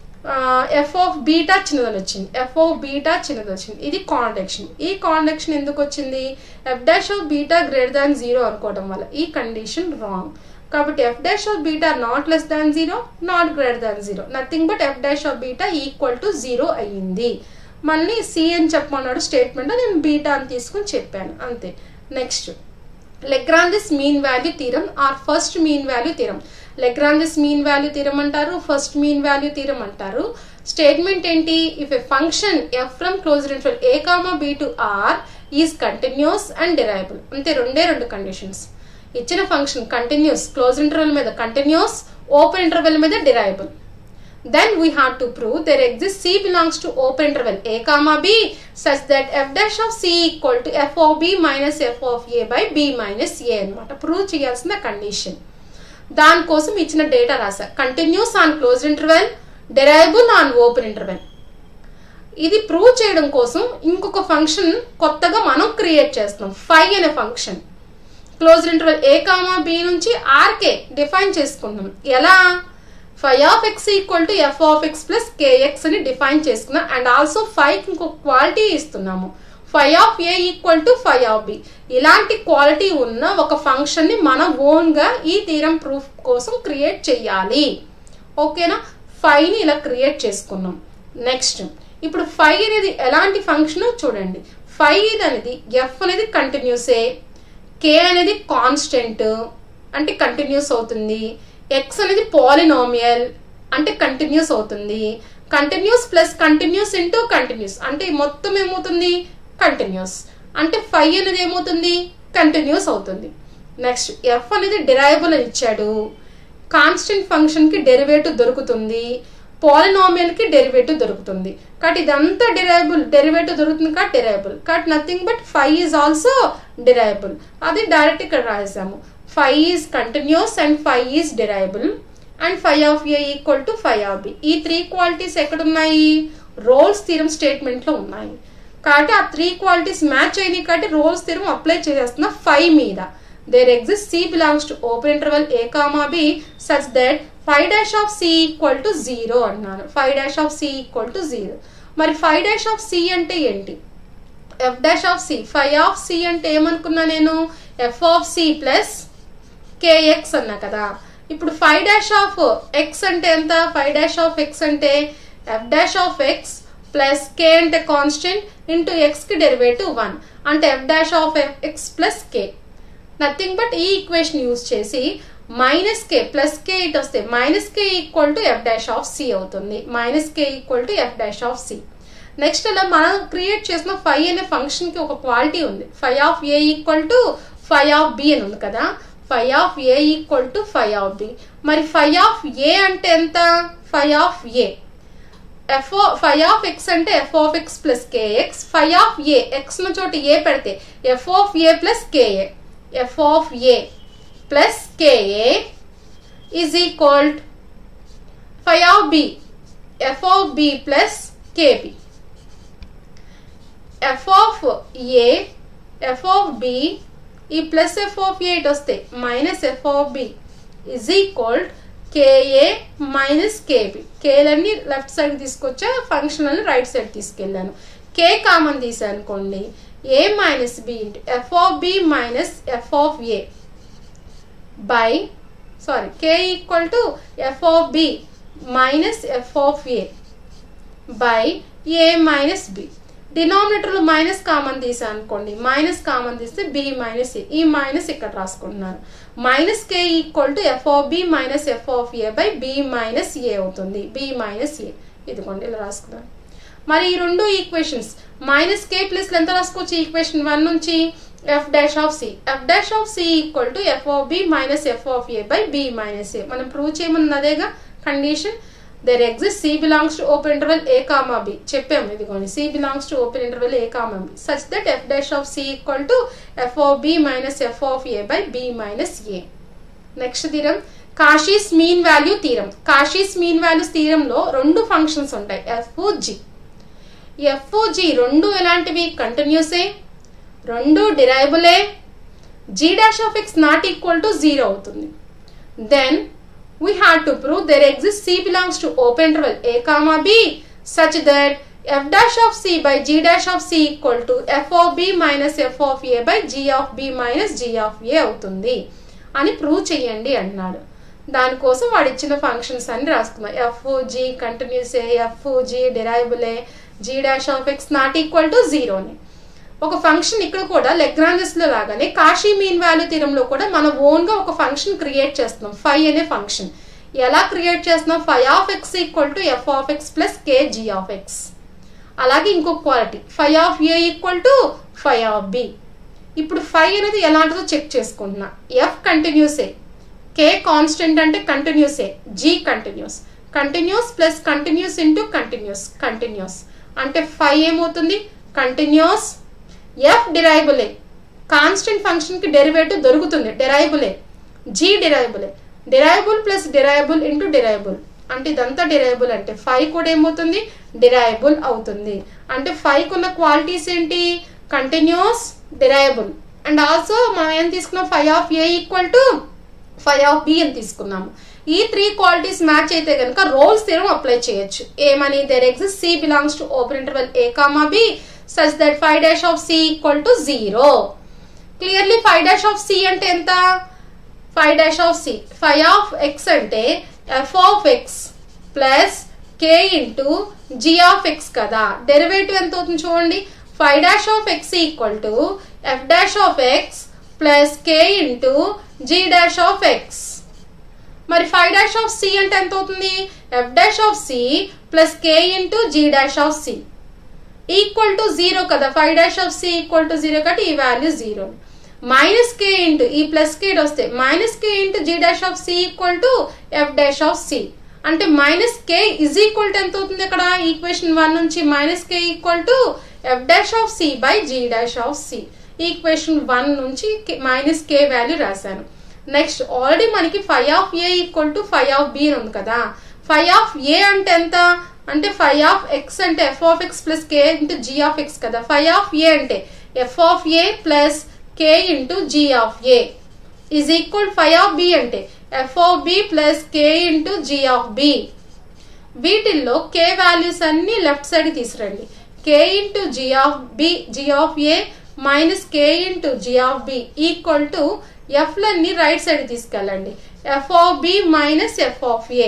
A: ఎఫ్ ఆఫ్ బీటా చిన్నదని వచ్చింది ఎఫ్ ఆఫ్ బీటా చిన్నది వచ్చింది ఇది కాండక్షన్ ఈ కాండక్షన్ ఎందుకు వచ్చింది f dash of beta greater than zero అనుకోవడం వల్ల ఈ కండిషన్ రాంగ్ కాబట్టి f dash of beta not less than zero not greater than zero nothing but f dash of beta equal to zero అయ్యింది మళ్ళీ C అని చెప్పమన్నాడు statement నేను beta అని తీసుకుని చెప్పాను అంతే next Lagrange's mean value theorem or first mean value theorem Lagrange's mean value theorem అంటారు ఫస్ట్ మీన్ వాల్యూ థీరం అంటారు స్టేట్మెంట్ ఏంటి if a function f from close interval a comma b to R is continuous and derivable అంతే రెండే రెండు conditions ఇచ్చిన function continuous close interval మీద continuous open interval మీద derivable then we have to prove there exists C belongs to open interval A comma B such that f dash of C equal to f of B minus f of A by B minus A అనమాట prove చేయాల్సిన condition దానికోసం ఇచ్చిన data రాసా continuous on close interval derivable on open interval ఇది prove చేయడం కోసం ఇంకొక function కొత్తగా మనం క్రియేట్ చేస్తున్నాం ఫై అనే function close interval a comma b నుంచి ఆర్కే డిఫైన్ చేసుకుంటున్నాం ఎలా phi of x equal to f of x plus k x అని డిఫైన్ చేసుకున్నాం అండ్ ఆల్సో ఫైవ్ ఇంకొక క్వాలిటీ ఇస్తున్నాము phi of a equal to phi of b ఇలాంటి క్వాలిటీ ఉన్న ఒక ఫంక్షన్ ని మనం ఓన్ గా ఈ తీరం ప్రూఫ్ కోసం క్రియేట్ చేయాలి ఓకేనా ఫైవ్ ని ఇలా క్రియేట్ చేసుకున్నాం నెక్స్ట్ ఇప్పుడు ఫైవ్ అనేది ఎలాంటి ఫంక్షన్ చూడండి ఫైవ్ అనేది ఎఫ్ అనేది కంటిన్యూసే కే అనేది కాన్స్టెంట్ అంటే కంటిన్యూస్ అవుతుంది ఎక్స్ అనేది పాలినామియల్ అంటే కంటిన్యూస్ అవుతుంది continuous plus continuous into continuous అంటే మొత్తం ఏమవుతుంది కంటిన్యూస్ అంటే ఫైవ్ అనేది ఏమవుతుంది కంటిన్యూస్ అవుతుంది నెక్స్ట్ ఎఫ్ అనేది డిరైబుల్ అని ఇచ్చాడు కాన్స్టెంట్ ఫంక్షన్ కి డెరివేటివ్ దొరుకుతుంది పాలినామియల్ కి డెరివేటివ్ దొరుకుతుంది కాబట్టి ఇదంతా డిరైబుల్ డెరివేటివ్ దొరుకుతుంది కాబట్టి డిరైబుల్ కాబట్టి nothing but phi is also derivable అది డైరెక్ట్ ఇక్కడ రాసాము phi is continuous and phi is derivable and phi of a equal to phi of b ఈ త్రీ క్వాలిటీస్ ఎక్కడున్నాయి రోల్స్ థీరం స్టేట్మెంట్ లో ఉన్నాయి కాబట్టి ఆ త్రీ క్వాలిటీస్ మ్యాచ్ అయినాయి కాబట్టి రోల్స్ థీరం అప్లై చేసేస్తున్న ఫైవ్ మీద there exist c belongs to open interval a comma b such that phi dash of c equal to zero అన్నాను phi dash of c equal to zero మరి phi dash of c అంటే ఏంటి f dash of c phi of c అంటే ఏమనుకున్నా నేను f of c plus k x అన్నా కదా ఇప్పుడు ఫైవ్ డాష్ ఆఫ్ ఎక్స్ అంటే ఎంత ఫైవ్ డాష్ ఆఫ్ ఎక్స్ అంటే f dash of x plus k అంటే కాన్స్టెంట్ ఇంటూ ఎక్స్ కి డెరివేటివ్ వన్ అంటే f dash of x plus k nothing but ఈ ఈక్వేషన్ యూజ్ చేసి minus k plus k it వస్తే minus k equal to f dash of c అవుతుంది minus k equal to f dash of c next అలా మనం create చేసిన five అనే function కి ఒక క్వాలిటీ ఉంది phi of a equal to phi of b అని ఉంది కదా phi of a equal to phi of b మరి ఫై ఆఫ్ ఏ అంటే ఎంత phi of a f phi of x అంటే f of x plus k x phi of a x ను చోట a పెడితే f of a plus k a f of a plus k a is equal phi of b f of b plus KB F of a f of b ఈ plus f of a ఇటు వస్తే minus f of b is equal k a minus k b కేలన్నీ left side తీసుకొచ్చా functional right side తీసుకెళ్ళాను k common తీసాను అనుకోండి a minus b into f of b minus f of a by sorry k equal to f of b minus f of a by a minus b డినామినేటర్లో minus common తీసాను అనుకోండి minus common తీస్తే B minus a ఈ minus ఇక్కడ రాసుకుంటున్నాను minus k equal to f of b minus f of a by b minus a అవుతుంది b minus ఏ ఇదిగోండి ఇలా రాసుకున్నాను మరి ఈ రెండు ఈక్వేషన్స్ మైనస్ కే ప్లస్ ఎంత రాసుకోవచ్చు ఈక్వేషన్ వన్ నుంచి f dash of c f dash of c equal to f of b minus f of a by b minus a మనం ప్రూవ్ చేయమన్నది అదేగా condition there exist c belongs to open interval a comma b చెప్పాము ఇదిగోండి c belongs to open interval a comma b such that f dash of c equal to f of b minus f of a by b minus a next theorem Cauchy's mean value theorem Cauchy's mean values థీరంలో రెండు functions ఉంటాయి F G F G రెండు ఎలాంటివి కంటిన్యూసే రెండు డిరైబులే g dash of x not equal to zero అవుతుంది then we had to prove there exists C belongs to open interval A comma B such that f dash of C by g dash of C equal to f of B minus f of A by g of B minus g of A అవుతుంది అని prove చేయండి అన్నాడు దానికోసం వాడు ఇచ్చిన functions అన్ని రాసుకున్నాం f g continuous a f g derivable a g dash of x not equal to జీరోని ఒక ఫంక్షన్ ఇక్కడ కూడా లెగ్రాంజెస్ లో లాగానే కాషీ మీన్ వాల్యూ తీరంలో కూడా మనం ఓన్ గా ఒక ఫంక్షన్ క్రియేట్ చేస్తున్నాం ఫై అనే ఫంక్షన్ ఎలా క్రియేట్ చేస్తున్నాం phi of x equal to f of x plus k g of x అలాగే ఇంకొక quality phi of a equal to phi of b ఇప్పుడు ఫై అనేది ఎలాంటిదో చెక్ చేసుకుంటున్నా ఎఫ్ కంటిన్యూసే కే కాన్స్టెంట్ అంటే కంటిన్యూసే g continuous continuous plus continuous into continuous continuous అంటే phi ఏమవుతుంది కంటిన్యూస్ ఎఫ్ డిరైబులే కాన్స్టెంట్ ఫంక్షన్ కి డెరివేటివ్ దొరుకుతుంది డెరైబులే జీ డిరైబులే derivable plus derivable into derivable అంటే ఇదంతా డిరైబుల్ అంటే ఫైవ్ కూడా ఏమవుతుంది డిరైబుల్ అవుతుంది అంటే ఫైవ్ కున్న క్వాలిటీస్ ఏంటి కంటిన్యూస్ డిరైబుల్ అండ్ ఆల్సో మనం ఏం తీసుకున్నాం phi of a equal to phi of b అని తీసుకున్నాము ఈ త్రీ క్వాలిటీస్ మ్యాచ్ అయితే కనుక రోల్స్ థియరం అప్లై చేయొచ్చు ఏమని there exist c belongs to open interval a comma b such that phi dash of c equal to zero clearly phi dash of c అంటే ఎంత phi dash of c phi of x అంటే f of x plus k into g of x కదా derivative ఎంత అవుతుంది చూడండి phi dash of x equal to f dash of x plus k into g dash of x మరి phi dash of c అంటే ఎంత అవుతుంది f dash of c plus k into g dash of c equal to zero కదా phi dash of c equal to zero కాబట్టి ఈ value zero minus k into ఈ plus k వస్తే minus k into g dash of c equal to f dash of c అంటే minus k is equal to ఎంత అవుతుంది ఇక్కడ equation one నుంచి minus k equal to f dash of c by g dash of c equation one నుంచి minus k value రాశాను next already మనకి phi of a equal to phi of b అని ఉంది కదా ఫైవ్ ఆఫ్ ఏ అంటే ఎంత అంటే phi of x అంటే f of x plus k into g of x కదా ఫైవ్ ఆఫ్ ఏ అంటే f of a plus k into g of a is equal phi of b అంటే f of b plus k into g of b వీటిల్లో k values అన్ని left side తీసురండి k into g of b g of a minus k into g of b equal to ఎఫ్లన్నీ right side తీసుకెళ్ళండి f of b minus f of a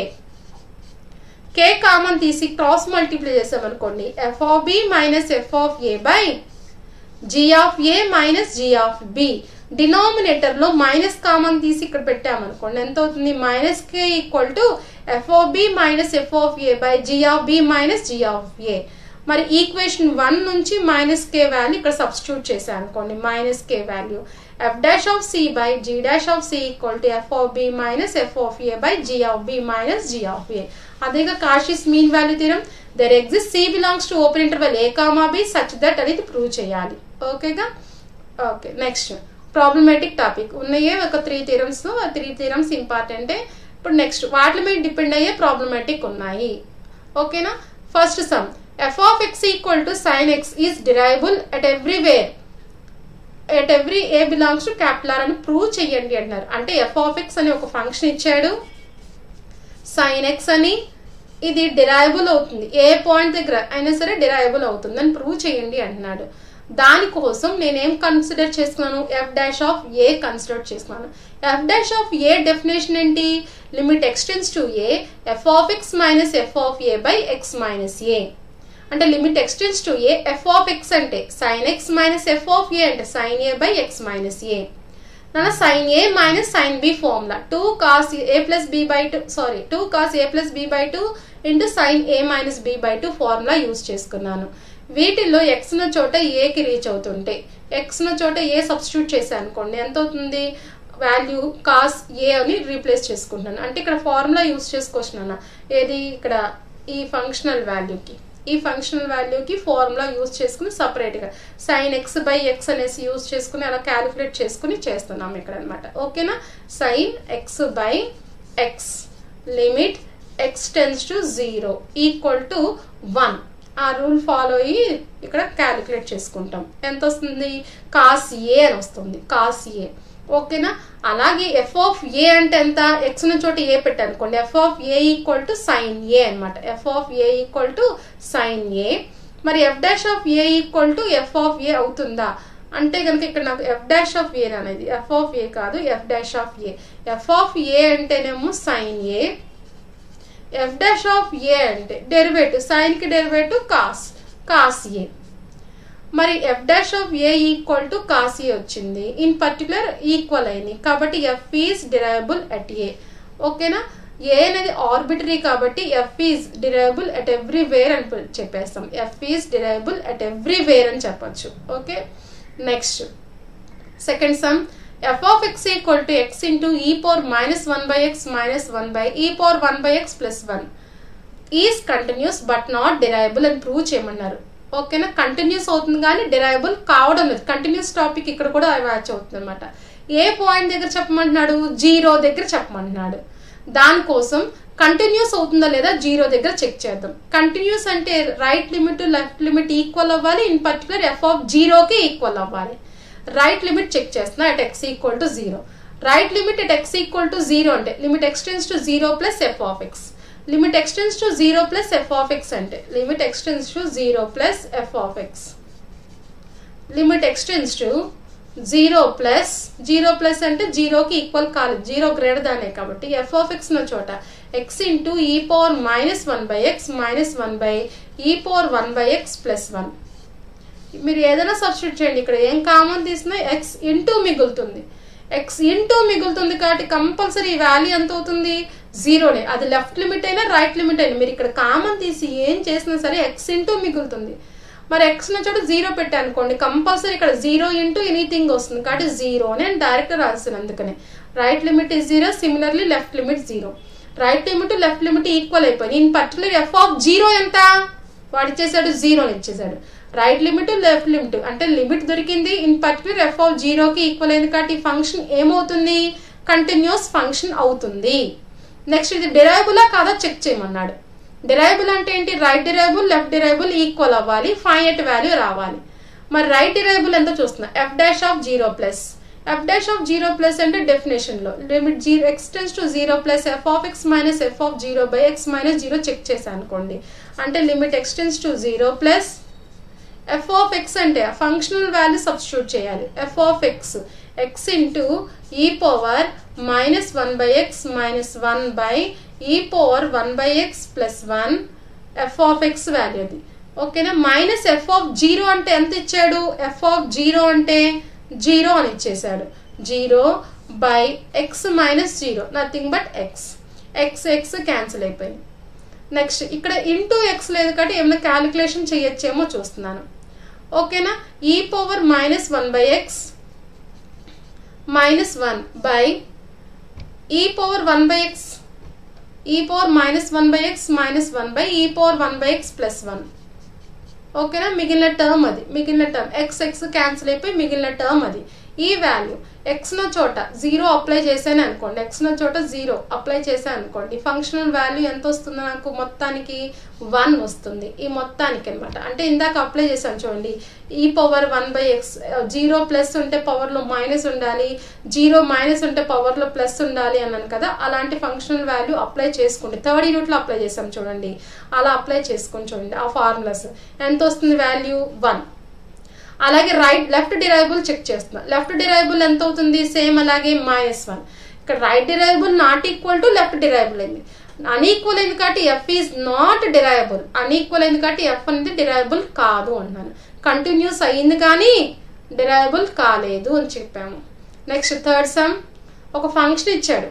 A: k common తీసి cross multiply చేసామనుకోండి f of b minus f of a by g of a minus g of b denominator లో minus common తీసి ఇక్కడ పెట్టామనుకోండి ఎంత అవుతుంది minus k equal to f of b minus f of a by g of b minus g of a మరి equation one నుంచి minus k value ఇక్కడ substitute చేశాను అనుకోండి minus k value f dash of c by g dash of c equal to f of b minus f of a by g of b minus g of a అదేగా Cauchy's mean value theorem there exist c belongs to open interval a comma b such that అనేది prove చేయాలి ఓకేగా okay next problematic topic ఉన్నాయే ఒక three theorems ఆ three theorems ఇంపార్టెంటే ఇప్పుడు next వాటి మీద డిపెండ్ అయ్యే ప్రాబ్లమేటిక్ ఉన్నాయి ఓకేనా first sum f of x equal to sine x is derivable at everywhere at every a belongs to capital R అని ప్రూవ్ చెయ్యండి అంటున్నారు అంటే ఎఫ్ ఆఫ్ ఎక్స్ అని ఒక ఫంక్షన్ ఇచ్చాడు సైన్ ఎక్స్ అని ఇది డిరైబుల్ అవుతుంది ఏ పాయింట్ దగ్గర అయినా సరే డిరైబుల్ అవుతుంది అని ప్రూవ్ చేయండి అంటున్నాడు దానికోసం నేనేం కన్సిడర్ చేసుకున్నాను f dash of a consider చేసుకున్నాను f dash of a definition ఏంటి limit x tends to a f of x minus f of a by x minus a అంటే limit x tends to a f of x అంటే sine x minus f of a అంటే sine a by x minus a నాన్న sine a minus sine b formula two cos a plus b by two sorry two cos a plus b by two into sine a minus b by two formula use చేసుకున్నాను వీటిల్లో X న చోట ఏకి reach అవుతుంటే X న చోట ఏ substitute చేశాను అనుకోండి ఎంత అవుతుంది వాల్యూ కాస్ ఏ అని రీప్లేస్ చేసుకుంటున్నాను అంటే ఇక్కడ ఫార్ములా యూజ్ చేసుకొచ్చినాను ఏది ఇక్కడ ఈ ఫంక్షనల్ వాల్యూకి ఈ ఫంక్షనల్ వాల్యూకి ఫార్ములా యూజ్ చేసుకుని సపరేట్గా సైన్ ఎక్స్ బై ఎక్స్ అనేసి యూజ్ చేసుకుని అలా క్యాలిక్యులేట్ చేసుకుని చేస్తున్నాం ఇక్కడ అనమాట ఓకేనా sine x by x limit x tends to zero equal to one ఆ రూల్ ఫాలో అయ్యి ఇక్కడ క్యాలిక్యులేట్ చేసుకుంటాం ఎంత వస్తుంది కాస్ ఏ అని వస్తుంది కాస్ ఏ ఓకేనా అలాగే ఎఫ్ ఆఫ్ ఏ అంటే ఎంత ఎక్స్ ఉన్న చోట ఏ పెట్టానుకోండి f of a equal to sine a అనమాట f of a equal to sine a మరి f dash of a equal to f of a అవుతుందా అంటే కనుక ఇక్కడ నాకు ఎఫ్ డాష్ ఆఫ్ ఏ అనేది ఎఫ్ ఆఫ్ ఏ కాదు f dash of a f of a అంటేనేమో sine a f dash of a అంటే డెరివేటివ్ సైన్ కి డెరివేటివ్ కాస్ కాస్ ఏ మరి f dash of a equal to cos a వచ్చింది in particular equal అయింది కాబట్టి f is derivable at a ఓకేనా a అనేది arbitrary కాబట్టి f is derivable at everywhere అని చెప్పేస్తాం f is derivable at everywhere అని చెప్పొచ్చు okay next second some f of x equal to x into e power minus one by x minus one by e power one by x plus one is continuous but not derivable అని prove చేయమన్నారు ఓకేనా continuous అవుతుంది కానీ derivable కావడం లేదు continuous topic ఇక్కడ కూడా match అవుతుంది అనమాట ఏ పాయింట్ దగ్గర చెప్పమంటున్నాడు జీరో దగ్గర చెప్పమంటున్నాడు దానికోసం కంటిన్యూస్ అవుతుందా లేదా జీరో దగ్గర చెక్ చేద్దాం కంటిన్యూస్ అంటే right limit left limit equal అవ్వాలి ఇన్ పర్టికులర్ ఎఫ్ ఆఫ్ జీరోకి ఈక్వల్ అవ్వాలి రైట్ లిమిట్ చెక్ చేస్తున్నా at x equal to zero right limit at x equal to zero అంటే limit x tends to zero plus f of x limit x tends to zero plus f of x అంటే limit x tends to zero plus f of x limit x tends to zero plus zero plus అంటే జీరోకి equal కాలేదు zero greater దానే కాబట్టి f of x ఉన్న చోట x into e power minus one by x minus one by e power one by x plus one మీరు ఏదైనా substitute చేయండి ఇక్కడ ఏం కామన్ తీసినా ఎక్స్ ఇంటూ మిగులుతుంది ఎక్స్ ఇంటూ మిగులుతుంది కాబట్టి కంపల్సరీ వాల్యూ ఎంత అవుతుంది జీరోనే అది లెఫ్ట్ లిమిట్ అయినా రైట్ లిమిట్ అయినా మీరు ఇక్కడ కామన్ తీసి ఏం చేసినా సరే ఎక్స్ ఇంటూ మిగులుతుంది మరి ఎక్స్ చోట జీరో పెట్టాను అనుకోండి కంపల్సరీ ఇక్కడ జీరో ఇంటూ ఎనీథింగ్ వస్తుంది కాబట్టి జీరో నేను డైరెక్ట్ రాస్తాను అందుకనే right limit is zero similarly left limit zero right limit left limit equal అయిపోయింది in particular f of zero ఎంత వాడు ఇచ్చేసాడు జీరో ఇచ్చేసాడు రైట్ లిమిట్ లెఫ్ట్ లిమిట్ అంటే లిమిట్ దొరికింది ఇన్ పర్టికులర్ ఎఫ్ ఆఫ్ జీరోకి ఈక్వల్ అయింది కాబట్టి ఈ ఫంక్షన్ ఏమవుతుంది కంటిన్యూస్ ఫంక్షన్ అవుతుంది నెక్స్ట్ ఇది డిరైబులా కాదా చెక్ చేయమన్నాడు డిరైబుల్ అంటే ఏంటి right derivable left derivable equal అవ్వాలి ఫైనట్ వాల్యూ రావాలి మరి రైట్ డిరైబుల్ ఎంత చూస్తున్నా f dash of zero plus f dash of zero plus అంటే డెఫినేషన్ లో limit zero x tends to zero plus f of x minus f of zero by x minus zero check చేశాను అనుకోండి అంటే limit x tends to zero plus f of x అంటే functional value substitute చేయాలి f of x x into e power minus one by x minus one by e power one by x plus one f of x value అది ఓకేనా minus f of zero అంటే ఎంత ఇచ్చాడు f of zero అంటే zero అని ఇచ్చేసాడు zero by x minus zero nothing but x x x cancel అయిపోయింది next ఇక్కడ ఇంటూ ఎక్స్ లేదు కాబట్టి ఏమైనా క్యాలిక్యులేషన్ చేయొచ్చేమో చూస్తున్నాను ఓకేనా e power minus one by x minus one by e power one by x e power minus one by x minus one by e power one by x plus one ఓకేనా మిగిలిన term అది మిగిలిన term X x cancel అయిపోయి మిగిలిన term అది ఈ value X న చోట జీరో అప్లై చేశాను అనుకోండి ఎక్స్ న చోట జీరో అప్లై చేశాను అనుకోండి ఫంక్షనల్ వాల్యూ ఎంత వస్తుంది నాకు మొత్తానికి వన్ వస్తుంది ఈ మొత్తానికి అనమాట అంటే ఇందాక అప్లై చేశాను చూడండి e power one by x zero plus ఉంటే పవర్లో మైనస్ ఉండాలి జీరో మైనస్ ఉంటే పవర్లో ప్లస్ ఉండాలి అన్నాను కదా అలాంటి ఫంక్షనల్ వాల్యూ అప్లై చేసుకోండి థర్డ్ యూనిట్లో అప్లై చేసాం చూడండి అలా అప్లై చేసుకొని చూడండి ఆ ఫార్ములాస్ ఎంత వస్తుంది వాల్యూ వన్ అలాగే రైట్ లెఫ్ట్ డిరైబుల్ చెక్ చేస్తున్నా లెఫ్ట్ డిరైబుల్ ఎంత అవుతుంది సేమ్ అలాగే మైనస్ వన్ ఇక్కడ right derivable not equal to left derivable అయింది అన్ఈక్వల్ అయింది కాబట్టి f is not derivable unequal అయింది కాబట్టి ఎఫ్ అనేది డిరైబుల్ కాదు అన్నాను కంటిన్యూస్ అయింది కానీ డిరైబుల్ కాలేదు అని చెప్పాము నెక్స్ట్ థర్డ్ సమ్ ఒక ఫంక్షన్ ఇచ్చాడు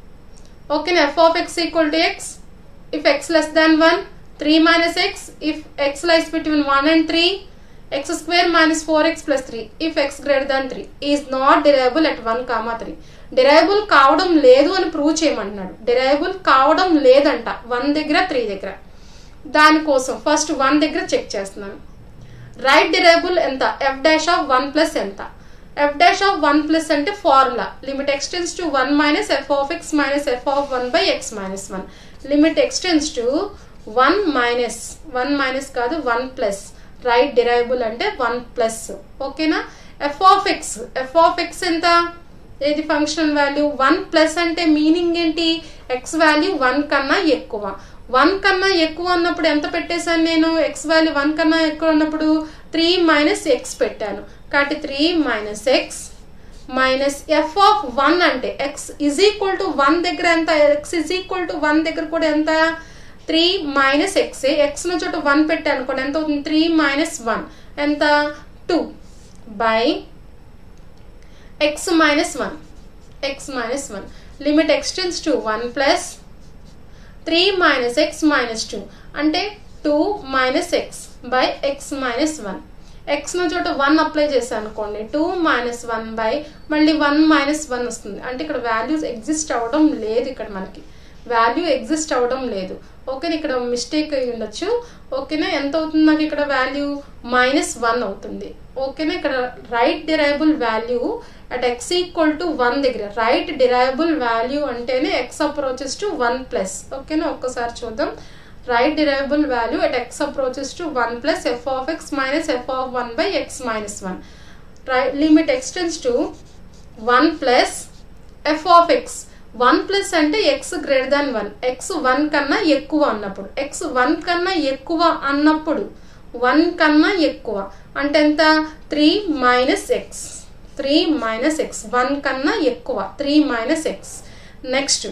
A: ఓకేనా f of x equal to x if x less than one three minus x if x lies between one and three x square minus 4x plus 3 if x greater than 3 is not derivable at 1 comma 3 derivable కావడం లేదు అని prove చేయమంటున్నాడు derivable కావడం లేదంట one దగ్గర three దగ్గర దానికోసం first one దగ్గర చెక్ చేస్తున్నాను రైట్ డిరైబుల్ ఎంత f dash of one plus ఎంత f dash of one plus అంటే formula limit x tends to one minus f of x minus f of one by x minus one limit x tends to one minus one minus కాదు one plus right derivable అంటే one plus ఓకేనా f of x f of x ఎంత ఏది function value one plus అంటే meaning ఏంటి x value one కన్నా ఎక్కువ one కన్నా ఎక్కువ అన్నప్పుడు ఎంత పెట్టేశాను నేను ఎక్స్ వాల్యూ వన్ కన్నా ఎక్కువ ఉన్నప్పుడు త్రీ మైనస్ ఎక్స్ పెట్టాను కాబట్టి three minus x minus f of one అంటే x is equal to one దగ్గర ఎంత x is equal to one దగ్గర కూడా ఎంత త్రీ మైనస్ ఎక్స్ ఎక్స్ ను చోట వన్ పెట్టాను అనుకోండి ఎంత అవుతుంది త్రీ మైనస్ వన్ ఎంత two by x minus one x minus one limit x tends to one plus three minus x minus two అంటే two minus x by x minus one x ను చోట వన్ అప్లై చేశాను అనుకోండి two minus one by మళ్ళీ one minus one వస్తుంది అంటే ఇక్కడ values exist అవ్వడం లేదు ఇక్కడ మనకి వాల్యూ ఎగ్జిస్ట్ అవ్వడం లేదు ఓకేనా ఇక్కడ మిస్టేక్ అయి ఉండొచ్చు ఓకేనా ఎంత అవుతుంది నాకు ఇక్కడ వాల్యూ మైనస్ వన్ అవుతుంది ఓకేనా ఇక్కడ right derivable value at x equal to one దగ్గర రైట్ డిరైబుల్ వాల్యూ అంటేనే x approaches to one plus ఓకేనా ఒక్కసారి చూద్దాం right derivable value at x approaches to one plus f of x minus f of one by x minus one right limit x tends to one plus f of x one plus అంటే x greater than one x one కన్నా ఎక్కువ అన్నప్పుడు X one కన్నా ఎక్కువ అన్నప్పుడు one కన్నా ఎక్కువ అంటే ఎంత three minus x three minus x one కన్నా ఎక్కువ three minus x next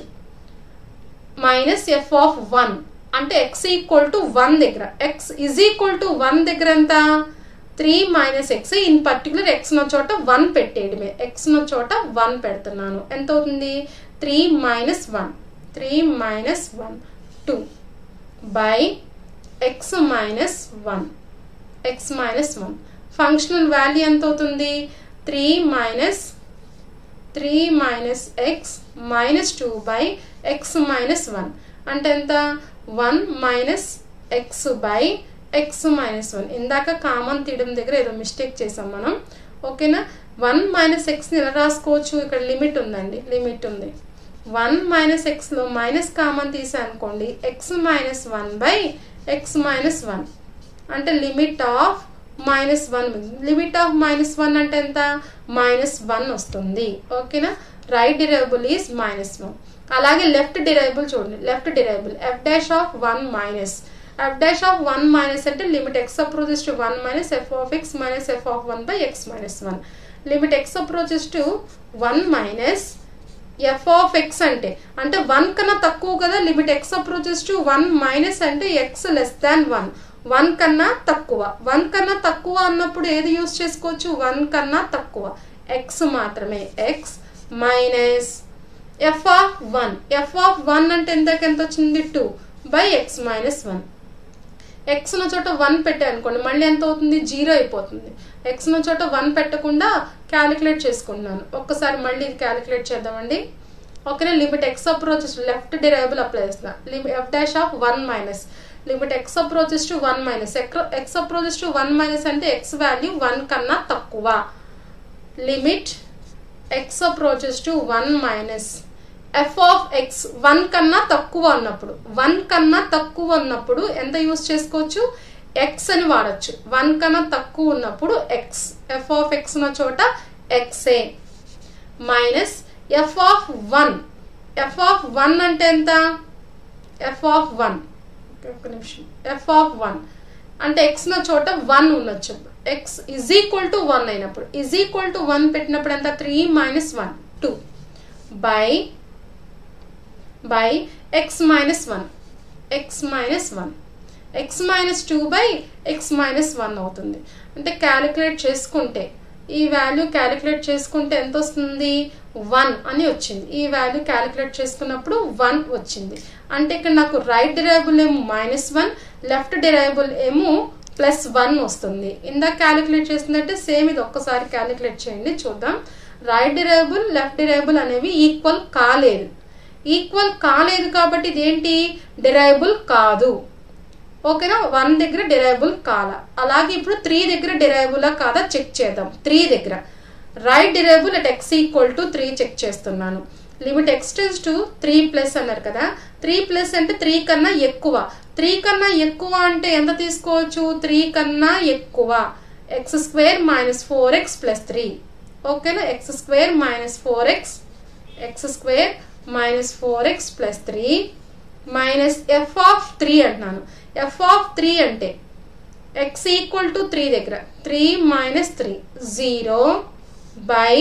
A: minus f of one అంటే ఎక్స్ ఈక్వల్ టు వన్ దగ్గర x is equal to one దగ్గర ఎంత three minus x in particular x నో చోట వన్ పెట్టేయడమే x నో చోట వన్ పెడుతున్నాను ఎంత అవుతుంది three minus one three minus one two by x minus one x minus one functional value ఎంత అవుతుంది three minus three minus x minus two by x minus one అంటే ఎంత one minus x by x minus one ఇందాక common తీయడం దగ్గర ఏదో mistake చేసాం మనం ఓకేనా వన్ మైనస్ ఎక్స్ని ఎలా రాసుకోవచ్చు ఇక్కడ లిమిట్ ఉందండి లిమిట్ ఉంది వన్ మైనస్ ఎక్స్లో మైనస్ కామన్ తీసా అనుకోండి x minus one by x minus one అంటే limit of minus one limit of minus one అంటే ఎంత మైనస్ వన్ వస్తుంది ఓకేనా right derivable is minus one అలాగే లెఫ్ట్ డిరైబుల్ చూడండి left derivable f dash of one minus f dash of one minus అంటే limit x approaches to one minus f of x minus f of one by x minus one limit x approaches to one minus f of x అంటే అంటే one కన్నా తక్కువ కదా limit x approaches to one minus అంటే x less than one one కన్నా తక్కువ one కన్నా తక్కువ అన్నప్పుడు ఏది యూస్ చేసుకోవచ్చు వన్ కన్నా తక్కువ ఎక్స్ మాత్రమే x minus f of one f of one అంటే ఎంతకి ఎంత వచ్చింది two by x minus one x ఉన్న చోట వన్ పెట్టా అనుకోండి మళ్ళీ ఎంత అవుతుంది జీరో అయిపోతుంది ఎక్స్ ఉన్న చోట వన్ పెట్టకుండా క్యాలిక్యులేట్ చేసుకుంటున్నాను ఒక్కసారి మళ్ళీ ఇది క్యాలిక్యులేట్ చేద్దామండి ఓకేనా limit x approaches left derivable apply చేస్తున్నా limit f dash of one minus limit x approaches to one minus x approaches to one minus అంటే ఎక్స్ వాల్యూ వన్ కన్నా తక్కువ limit x approaches to one minus f of x one కన్నా తక్కువ ఉన్నప్పుడు one కన్నా తక్కువ ఉన్నప్పుడు ఎంత యూస్ చేసుకోవచ్చు ఎక్స్ అని వాడచ్చు వన్ కన్నా తక్కువ ఉన్నప్పుడు ఎక్స్ ఎఫ్ ఆఫ్ ఎక్స్ ఉన్న చోట ఎక్సే minus f of one f of one అంటే ఎంత ఎఫ్ ఆఫ్ వన్ ఒక నిమిషం ఎఫ్ ఆఫ్ వన్ అంటే ఎక్స్ ఉన్న చోట వన్ ఉండొచ్చు x is equal to one అయినప్పుడు ఇజ్ ఈక్వల్ టు వన్ పెట్టినప్పుడు ఎంత three minus one two by by x minus one x minus one x minus two by x minus one అవుతుంది అంటే calculate చేసుకుంటే ఈ వాల్యూ క్యాలిక్యులేట్ చేసుకుంటే ఎంత వస్తుంది వన్ అని వచ్చింది ఈ వాల్యూ క్యాలిక్యులేట్ చేసుకున్నప్పుడు వన్ వచ్చింది అంటే ఇక్కడ నాకు రైట్ డిరైబుల్ ఏమో మైనస్ వన్ లెఫ్ట్ డిరైబుల్ ఏమో ప్లస్ వన్ వస్తుంది ఇందాక క్యాలిక్యులేట్ చేసిందంటే సేమ్ ఇది ఒక్కసారి క్యాలిక్యులేట్ చేయండి చూద్దాం రైట్ డిరైబుల్ లెఫ్ట్ డిరైబుల్ అనేవి ఈక్వల్ కాలేదు ఈక్వల్ కాలేదు కాబట్టి ఇదేంటి డిరైబుల్ కాదు ఓకేనా వన్ దగ్గర డిరైబుల్ కాల అలాగే ఇప్పుడు త్రీ దగ్గర డిరైబులా కాదా చెక్ చేద్దాం త్రీ దగ్గర right derivable at x equal to three check చేస్తున్నాను limit x tends to three plus అన్నారు కదా త్రీ ప్లస్ అంటే త్రీ కన్నా ఎక్కువ త్రీ కన్నా ఎక్కువ అంటే ఎంత తీసుకోవచ్చు త్రీ కన్నా ఎక్కువ x square minus four x plus three ఓకేనా x square minus four x x square minus four x plus three minus f of three అంటున్నాను ఎఫ్ ఆఫ్ త్రీ అంటే ఎక్స్ ఈక్వల్ టు త్రీ దగ్గర three minus three zero by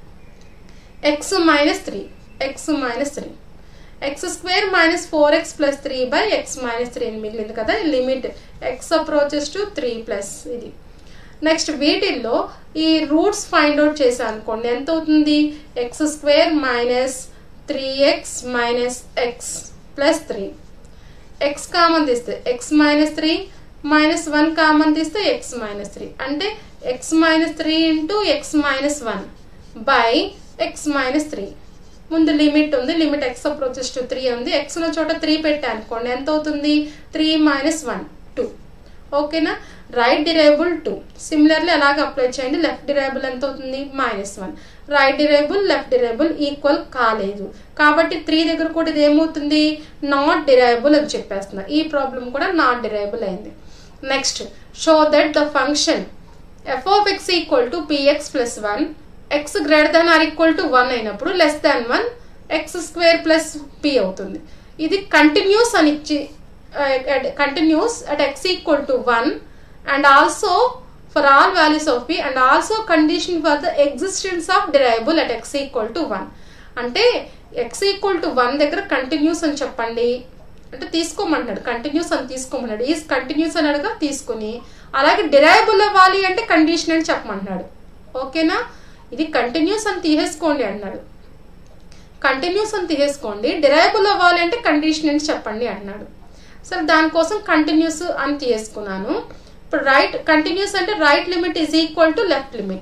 A: x minus three x minus three x square minus four x plus three by x minus three అని మిగిలింది కదా limit x approaches to three plus ఇది next వీటిల్లో ఈ roots find out చేశాను అనుకోండి ఎంత అవుతుంది x square minus three x minus x plus three x common తీస్తే x minus three minus one common తీస్తే ఎక్స్ మైనస్ త్రీ అంటే x minus three into x minus one by x minus three ముందు limit ఉంది limit x approaches to three ఉంది x ఉన్న చోట three పెట్టా అనుకోండి ఎంత అవుతుంది త్రీ మైనస్ వన్ టూ ఓకేనా రైట్ డిరైబుల్ టూ సిమిలర్లీ అలాగే అప్లై చేయండి లెఫ్ట్ డిరైబుల్ ఎంత అవుతుంది minus one right derivable left derivable equal కాలేదు కాబట్టి త్రీ దగ్గర కూడా ఇది ఏమవుతుంది నాట్ డిరైబుల్ అని చెప్పేస్తున్నా ఈ ప్రాబ్లం కూడా నాట్ డిరైబుల్ అయింది next show that the function f of x equal to p x plus one x greater than or equal to one అయినప్పుడు less than one x square plus p అవుతుంది ఇది continuous అని ఇచ్చి continuous at x equal to one and also for all values of p and also condition for the existence of derivable at x equal to one అంటే x equal to one దగ్గర continuous అని చెప్పండి అంటే తీసుకోమంటున్నాడు continuous అని తీసుకోమన్నాడు is continuous అని అడగా తీసుకుని అలాగే derivable అవ్వాలి అంటే కండిషన్ అని చెప్పమంటున్నాడు ఓకేనా ఇది కంటిన్యూస్ అని తీసేసుకోండి అన్నాడు కంటిన్యూస్ అని తీసేసుకోండి డిరైబుల్ అవ్వాలి అంటే కండిషన్ అని చెప్పండి అన్నాడు సరే దానికోసం కంటిన్యూస్ అని తీసుకున్నాను ఇప్పుడు రైట్ కంటిన్యూస్ అంటే right limit is equal to left limit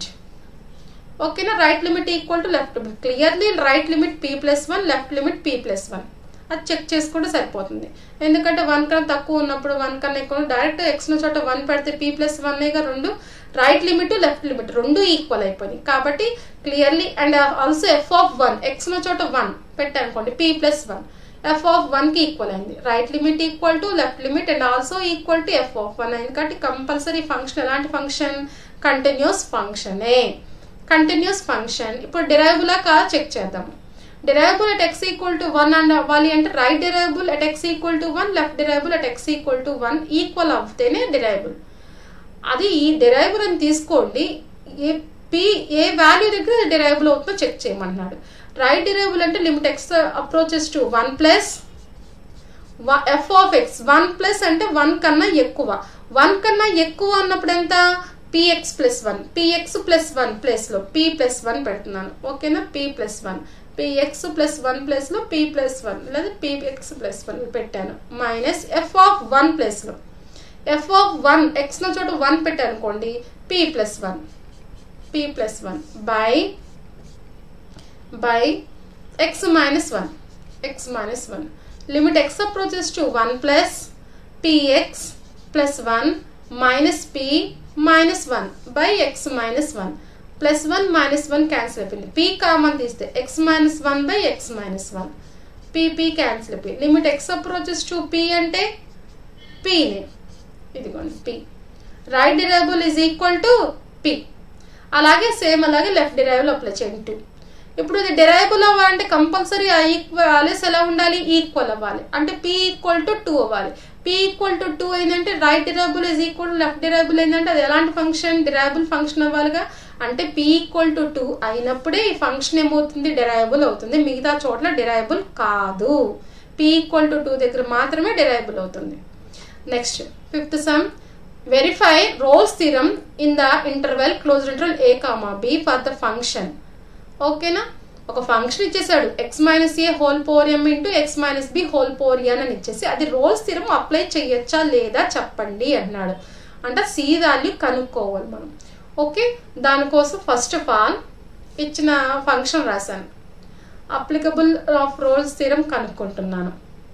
A: ఓకేనా right limit equal to left limit clearly right limit p plus one left limit p plus one అది చెక్ చేసుకుంటే సరిపోతుంది ఎందుకంటే వన్ కన్నా తక్కువ ఉన్నప్పుడు వన్ కన్నా ఎక్కువ డైరెక్ట్ ఎక్స్ చోట వన్ పెడితే పీ ప్లస్ వన్గా రెండు రైట్ లిమిట్ లెఫ్ట్ లిమిట్ రెండు ఈక్వల్ అయిపోయినాయి కాబట్టి clearly and also f of one x చోట వన్ పెట్టానుకోండి p plus one f of one కి ఈక్వల్ అయింది right limit equal to left limit and also equal to f of one అయింది కాబట్టి compulsory function ఎలాంటి function continuous ఫంక్షనే continuous function ఇప్పుడు డిరైబులా కాదా చెక్ చేద్దాం derivable at x equal to one and అవ్వాలి అంటే right derivable at x equal to one left derivable at x equal to one equal అవుతేనే డిరైబుల్ అది ఈ డిరైబుల్ అని తీసుకోండి ఏ పి ఏ వాల్యూ దగ్గర డిరైబుల్ అవుతుందో చెక్ చేయమన్నాడు రైట్ డిరైబుల్ అంటే limit x approaches to one plus f of x one plus అంటే వన్ కన్నా ఎక్కువ వన్ కన్నా ఎక్కువ అన్నప్పుడు ఎంత px plus one px plus one ప్లేస్లో పి ప్లస్ వన్ పెడుతున్నాను ఓకేనా p plus one px plus one ప్లస్లో పీ ప్లస్ వన్ లేదా పిఎక్స్ ప్లస్ వన్ పెట్టాను మైనస్ ఎఫ్ ఆఫ్ వన్ ప్లస్లో ఎఫ్ ఆఫ్ వన్ ఎక్స్లో చోట వన్ పెట్టాను అనుకోండి p plus one p plus one by by x minus one x minus one limit x approaches to one plus px plus one minus p minus one by x minus one plus one minus one cancel అయిపోయింది p common తీస్తే x minus one by x minus one p p cancel అయిపోయింది limit x approaches to p అంటే పీనే ఇదిగోండి p right derivable is equal to p అలాగే same అలాగే left derivable apply చేయండి two ఇప్పుడు ఇది డిరైబుల్ అవ్వాలంటే కంపల్సరీ వాల్యూస్ ఎలా ఉండాలి ఈక్వల్ అవ్వాలి అంటే పి ఈక్వల్ టు టూ అవ్వాలి పి ఈక్వల్ టు టూ ఏంటంటే right derivable is equal to left derivable ఏంటంటే అది ఎలాంటి ఫంక్షన్ డిరైబుల్ ఫంక్షన్ అవ్వాలిగా అంటే పి ఈక్వల్ టు టూ అయినప్పుడే ఈ ఫంక్షన్ ఏమవుతుంది డిరైబుల్ అవుతుంది మిగతా చోట్ల డిరైబుల్ కాదు పి ఈక్వల్ టు టూ దగ్గర మాత్రమే డిరైబుల్ అవుతుంది next fifth sum verify Rolle's theorem in the interval close interval a comma b for the function ఓకేనా ఒక ఫంక్షన్ ఇచ్చేసాడు x minus a whole power m into x minus b whole power n అని ఇచ్చేసి అది roles theorem apply చేయొచ్చా లేదా చెప్పండి అన్నాడు అంటే సి వాల్యూ కనుక్కోవాలి మనం ఓకే దానికోసం ఫస్ట్ ఆఫ్ ఆల్ ఇచ్చిన ఫంక్షన్ రాశాను అప్లికబుల్ ఆఫ్ రోల్స్ థీరం కనుక్కుంటున్నాను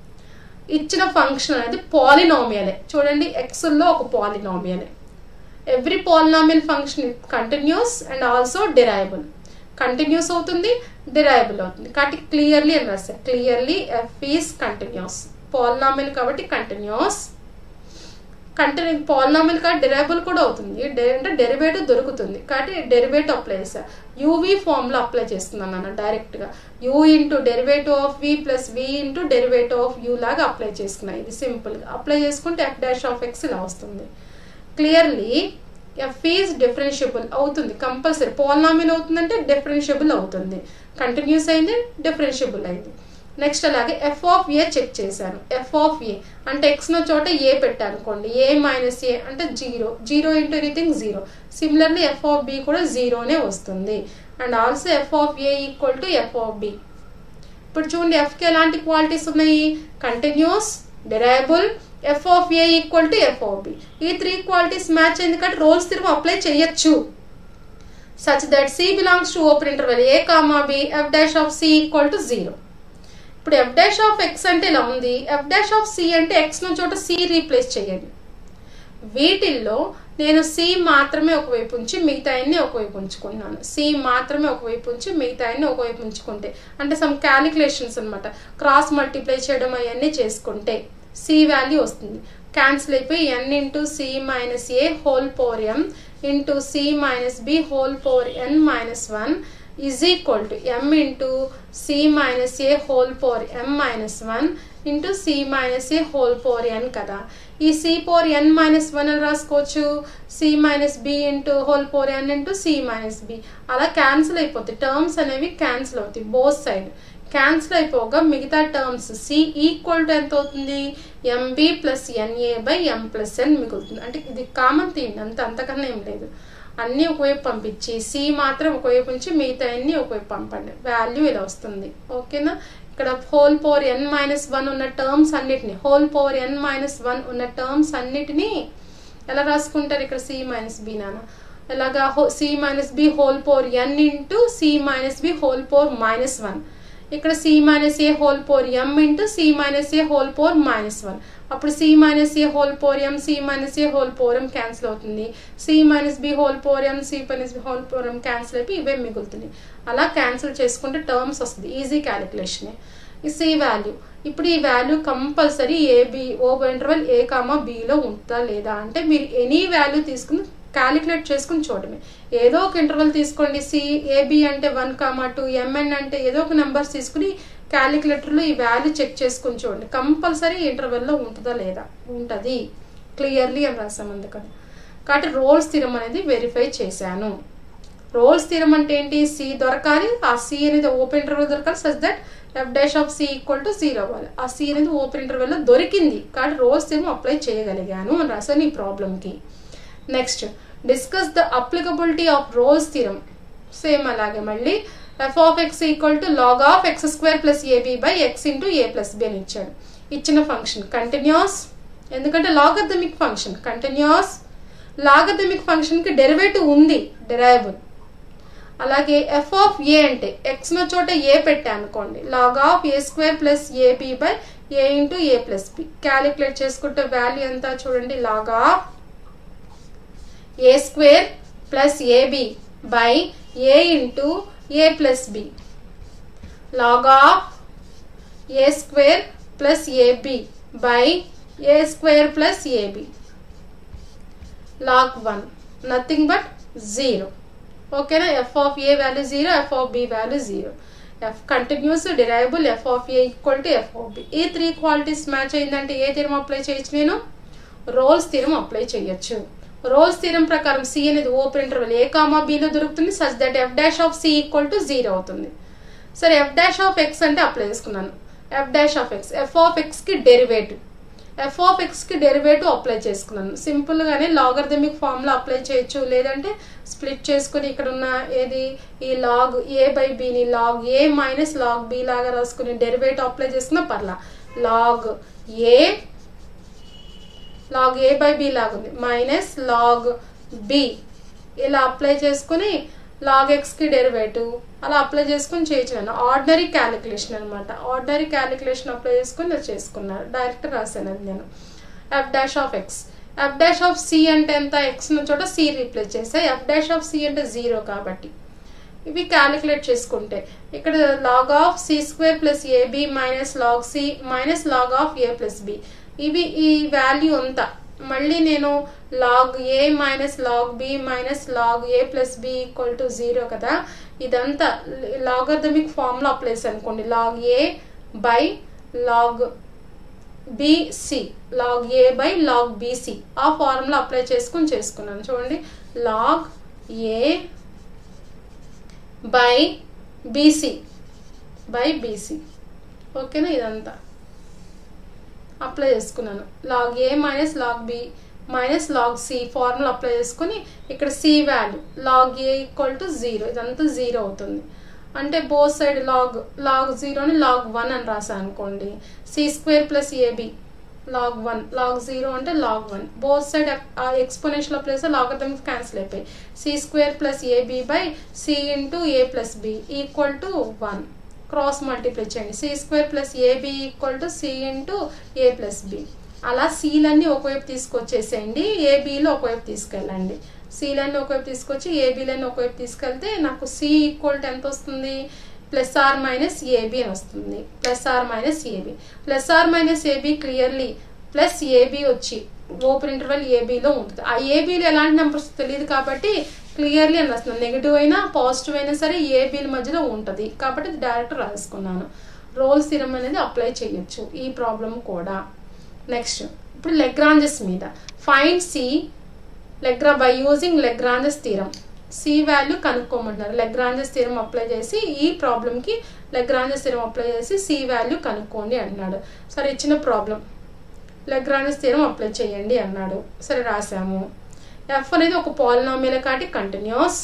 A: ఇచ్చిన ఫంక్షన్ అనేది పాలినామియలే చూడండి ఎక్స్లో ఒక పాలినామియలే every polynomial function continuous and also derivable continuous అవుతుంది డిరైబుల్ అవుతుంది కాబట్టి క్లియర్లీ అని రాస్తారు clearly f is continuous polynomial కాబట్టి కంటిన్యూస్ కంటిన్యూ పాలినామిల్ కాబట్టి డెరైబుల్ కూడా అవుతుంది అంటే డెరివేటివ్ దొరుకుతుంది కాబట్టి డెరివేటివ్ అప్లై చేసా యూవీ ఫామ్లో అప్లై చేస్తున్నాను అన్న డైరెక్ట్గా u into derivative of v plus V into derivative of u లాగా అప్లై చేసుకున్నా ఇది సింపుల్గా అప్లై చేసుకుంటే ఎఫ్ డాష్ ఆఫ్ ఎక్స్ ఇలా వస్తుంది క్లియర్లీ ఎఫ్ ఈజ్ డిఫరెన్షియబుల్ అవుతుంది కంపల్సరీ పాలినామిల్ అవుతుందంటే డిఫరెన్షియబుల్ అవుతుంది కంటిన్యూస్ అయింది డిఫరెన్షియబుల్ అయింది నెక్స్ట్ అలాగే ఎఫ్ ఆఫ్ ఏ చెక్ చేశాను ఎఫ్ ఆఫ్ ఏ అంటే ఎక్స్న చోట ఏ పెట్టాను అనుకోండి ఏ మైనస్ ఏ అంటే zero zero into anything zero similarly f of b కూడా జీరోనే వస్తుంది and also f of a equal to f of b ఇప్పుడు చూడండి ఎఫ్కి ఎలాంటి క్వాలిటీస్ ఉన్నాయి continuous derivable f of a equal to f of b ఈ త్రీ క్వాలిటీస్ మ్యాచ్ అయింది కాబట్టి రోల్స్ తిరుగు అప్లై చేయొచ్చు such that c belongs to open interval a comma b f dash of c equal to zero ఇప్పుడు f dash of x అంటే ఇలా ఉంది f dash of c అంటే x ను చోట సి రీప్లేస్ చేయండి వీటిల్లో నేను సి మాత్రమే ఒకవైపు ఉంచి మిగతా అన్ని ఒకవైపు ఉంచుకున్నాను సి మాత్రమే ఒకవైపు ఉంచి మిగతా అన్ని ఒకవైపు ఉంచుకుంటే అంటే సమ్ క్యాలిక్యులేషన్స్ అనమాట క్రాస్ మల్టిప్లై చేయడం అవన్నీ చేసుకుంటే సి వాల్యూ వస్తుంది క్యాన్సిల్ అయిపోయి n into c minus a whole power m into c minus b whole power n minus one is equal to m into c minus a whole power m minus one into c minus a whole power n కదా ఈ c power n minus one అని రాసుకోవచ్చు c minus b into whole power ఎన్ into c minus b అలా cancel అయిపోతాయి terms అనేవి cancel అవుతాయి both side cancel అయిపోగా మిగతా టర్మ్స్ సి ఈక్వల్ టు ఎంత అవుతుంది mb plus na by m plus n మిగులుతుంది అంటే ఇది కామన్ థీమ్ అంత అంతకన్నా ఏం లేదు అన్నీ ఒకవైపు పంపించి సి మాత్రం ఒకవైపు ఉంచి మిగతా అన్ని ఒకవైపు పంపండి వాల్యూ ఇలా వస్తుంది ఓకేనా ఇక్కడ whole power n minus one ఉన్న టర్మ్స్ అన్నిటిని whole power n minus one ఉన్న టర్మ్స్ అన్నిటినీ ఎలా రాసుకుంటారు ఇక్కడ సి మైనస్ బి నాన్న ఎలాగా c minus b whole power n into c minus b whole power minus one ఇక్కడ c minus a whole power m into c minus a whole power minus one అప్పుడు c minus a whole power m c minus a whole power m cancel అవుతుంది c minus b whole power m c minus b whole power m cancel అయిపోయి ఇవే మిగులుతుంది అలా cancel చేసుకుంటే terms వస్తుంది easy calculation ఈ c value ఇప్పుడు ఈ వాల్యూ కంపల్సరీ ఏబి ఓ ఇంటర్వెల్ ఏ కామా బిలో ఉంటుందా లేదా అంటే మీరు ఎనీ వాల్యూ తీసుకుని క్యాలిక్యులేట్ చేసుకుని చూడమే ఏదో ఒక ఇంటర్వెల్ తీసుకోండి సి ఏబి అంటే వన్ కామా టూ ఎంఎన్ అంటే ఏదో ఒక నెంబర్స్ తీసుకుని క్యాలిక్యులేటర్లో ఈ వాల్యూ చెక్ చేసుకుని చూడండి కంపల్సరీ ఇంటర్వెల్లో ఉంటుందా లేదా ఉంటుంది క్లియర్లీ అని రాసాం అందుకని కాబట్టి రోల్స్ స్థిరం అనేది వెరిఫై చేశాను రోల్స్ స్థిరం అంటే ఏంటి సి దొరకాలి ఆ సి అనేది ఓపెన్ ఇంటర్వెల్ దొరకాలి such that f dash of c equal to zero అవ్వాలి ఆ సి అనేది ఓపెన్ ఇంటర్వెల్లో దొరికింది కాబట్టి రోల్స్ స్థిరం అప్లై చేయగలిగాను అని రాసాను ఈ ప్రాబ్లంకి next discuss the applicability of Rolle's theorem same అలాగే మళ్ళీ f of x equal to log of x square plus ab by x into a plus b అని ఇచ్చాడు ఇచ్చిన ఫంక్షన్ కంటిన్యూస్ ఎందుకంటే లాగర్థమిక్ ఫంక్షన్ కంటిన్యూస్ లాగర్థమిక్ ఫంక్షన్కి derivative ఉంది derivable అలాగే f of a అంటే ఎక్స్ న చోట ఏ పెట్టా అనుకోండి log of a square plus ab by a into a plus b calculate చేసుకుంటే వాల్యూ ఎంత చూడండి log of a square plus ab by a into a plus b log of a square plus ab by a square plus ab log one nothing but zero ఓకేనా f of a value zero f of b value zero f continuous derivable f of a equal to f of b ఈ three qualities match అయిందంటే ఏ theorem apply చేయొచ్చు నేను Rolle's theorem apply చేయొచ్చు Rolle's theorem ప్రకారం c అనేది open interval a comma బిలో దొరుకుతుంది such that f dash of c equal to zero అవుతుంది సరే ఎఫ్ డాష్ ఆఫ్ ఎక్స్ అంటే అప్లై చేసుకున్నాను f dash of x f of ఎక్స్కి డెరివేటివ్ ఎఫ్ ఆఫ్ ఎక్స్కి డెరివేటివ్ అప్లై చేసుకున్నాను సింపుల్గానే లాగర్థమిక్ ఫామ్లో అప్లై చేయొచ్చు లేదంటే స్ప్లిట్ చేసుకుని ఇక్కడ ఉన్న ఏది ఈ లాగ్ ఏ బై బిని log a minus log b లాగా రాసుకుని డెరివేటివ్ అప్లై చేసుకున్నా పర్లా log a log a by b లాగా ఉంది మైనస్ లాగ్ బి ఇలా అప్లై చేసుకుని లాగ్ ఎక్స్కి డెరివేటివ్ అలా అప్లై చేసుకుని చేయొచ్చు ఆర్డినరీ క్యాలిక్యులేషన్ అనమాట ఆర్డినరీ క్యాలిక్యులేషన్ అప్లై చేసుకుని నేను చేసుకున్నాను డైరెక్ట్ రాశాను అది నేను f dash of x f dash of c అంటే ఎంత ఎక్స్ చోట సి రీప్లేస్ చేస్తే ఎఫ్ డాష్ ఆఫ్ సి అంటే జీరో కాబట్టి ఇవి క్యాలిక్యులేట్ చేసుకుంటే ఇక్కడ log of c square plus ab minus log c minus log of a plus b ఇవి ఈ వాల్యూ అంతా మళ్ళీ నేను log a minus log b minus log a plus b equal to zero కదా ఇదంతా లాగర్థమిక్ ఫార్ములా అప్లై అనుకోండి log a by log bc log a by log bc ఆ formula apply చేసుకుని చేసుకున్నాను చూడండి log a by bc by BC ఓకేనా ఇదంతా apply చేసుకున్నాను log a minus log b minus log c formula apply చేసుకుని ఇక్కడ c value log a equal to zero ఇదంతా జీరో అవుతుంది అంటే బోత్ సైడ్ లాగ్ లాగ్ జీరోని లాగ్ వన్ అని రాసా అనుకోండి c square plus ab log one log zero అంటే log one both side exponential place logarithmics cancel అయిపోయి c square plus ab by c into a plus b equal to one cross multiply చేయండి c square plus ab equal to c into a plus b అలా సీలన్నీ ఒకవైపు తీసుకొచ్చేసేయండి ఏబీలో ఒకవైపు తీసుకెళ్ళండి సీలన్నీ ఒకవైపు తీసుకొచ్చి ఏబీలన్నీ ఒకవైపు తీసుకెళ్తే నాకు సి ఈక్వల్ టు ఎంత వస్తుంది ప్లస్ ఆర్ మైనస్ ఏబి అని వస్తుంది plus or minus ab plus or minus ab clearly plus ab వచ్చి ఓపెన్ ఇంటర్వెల్ ఏబీలో ఉంటుంది ఆ ఏబీలో ఎలాంటి నెంబర్స్ తెలియదు కాబట్టి క్లియర్లీ అని రాస్తున్నాను నెగిటివ్ అయినా పాజిటివ్ అయినా సరే ఏబీల మధ్యలో ఉంటుంది కాబట్టి డైరెక్ట్ రాసుకున్నాను రోల్ స్థిరం అనేది అప్లై చేయొచ్చు ఈ ప్రాబ్లం కూడా నెక్స్ట్ ఇప్పుడు లెగ్రాంజెస్ మీద ఫైండ్ సి లెగ్రా by using Lagrange's theorem c value కనుక్కోమంటున్నారు లెగ్రాంజెస్ థీరం అప్లై చేసి ఈ ప్రాబ్లంకి లెగ్రాంజెస్ థీరం అప్లై చేసి సి వాల్యూ కనుక్కోండి అన్నాడు సరే ఇచ్చిన ప్రాబ్లం లెగ్రాంజెస్ థీరం అప్లై చేయండి అన్నాడు సరే రాసాము ఎఫ్ అనేది ఒక పాలినామియల్ కాబట్టి కంటిన్యూస్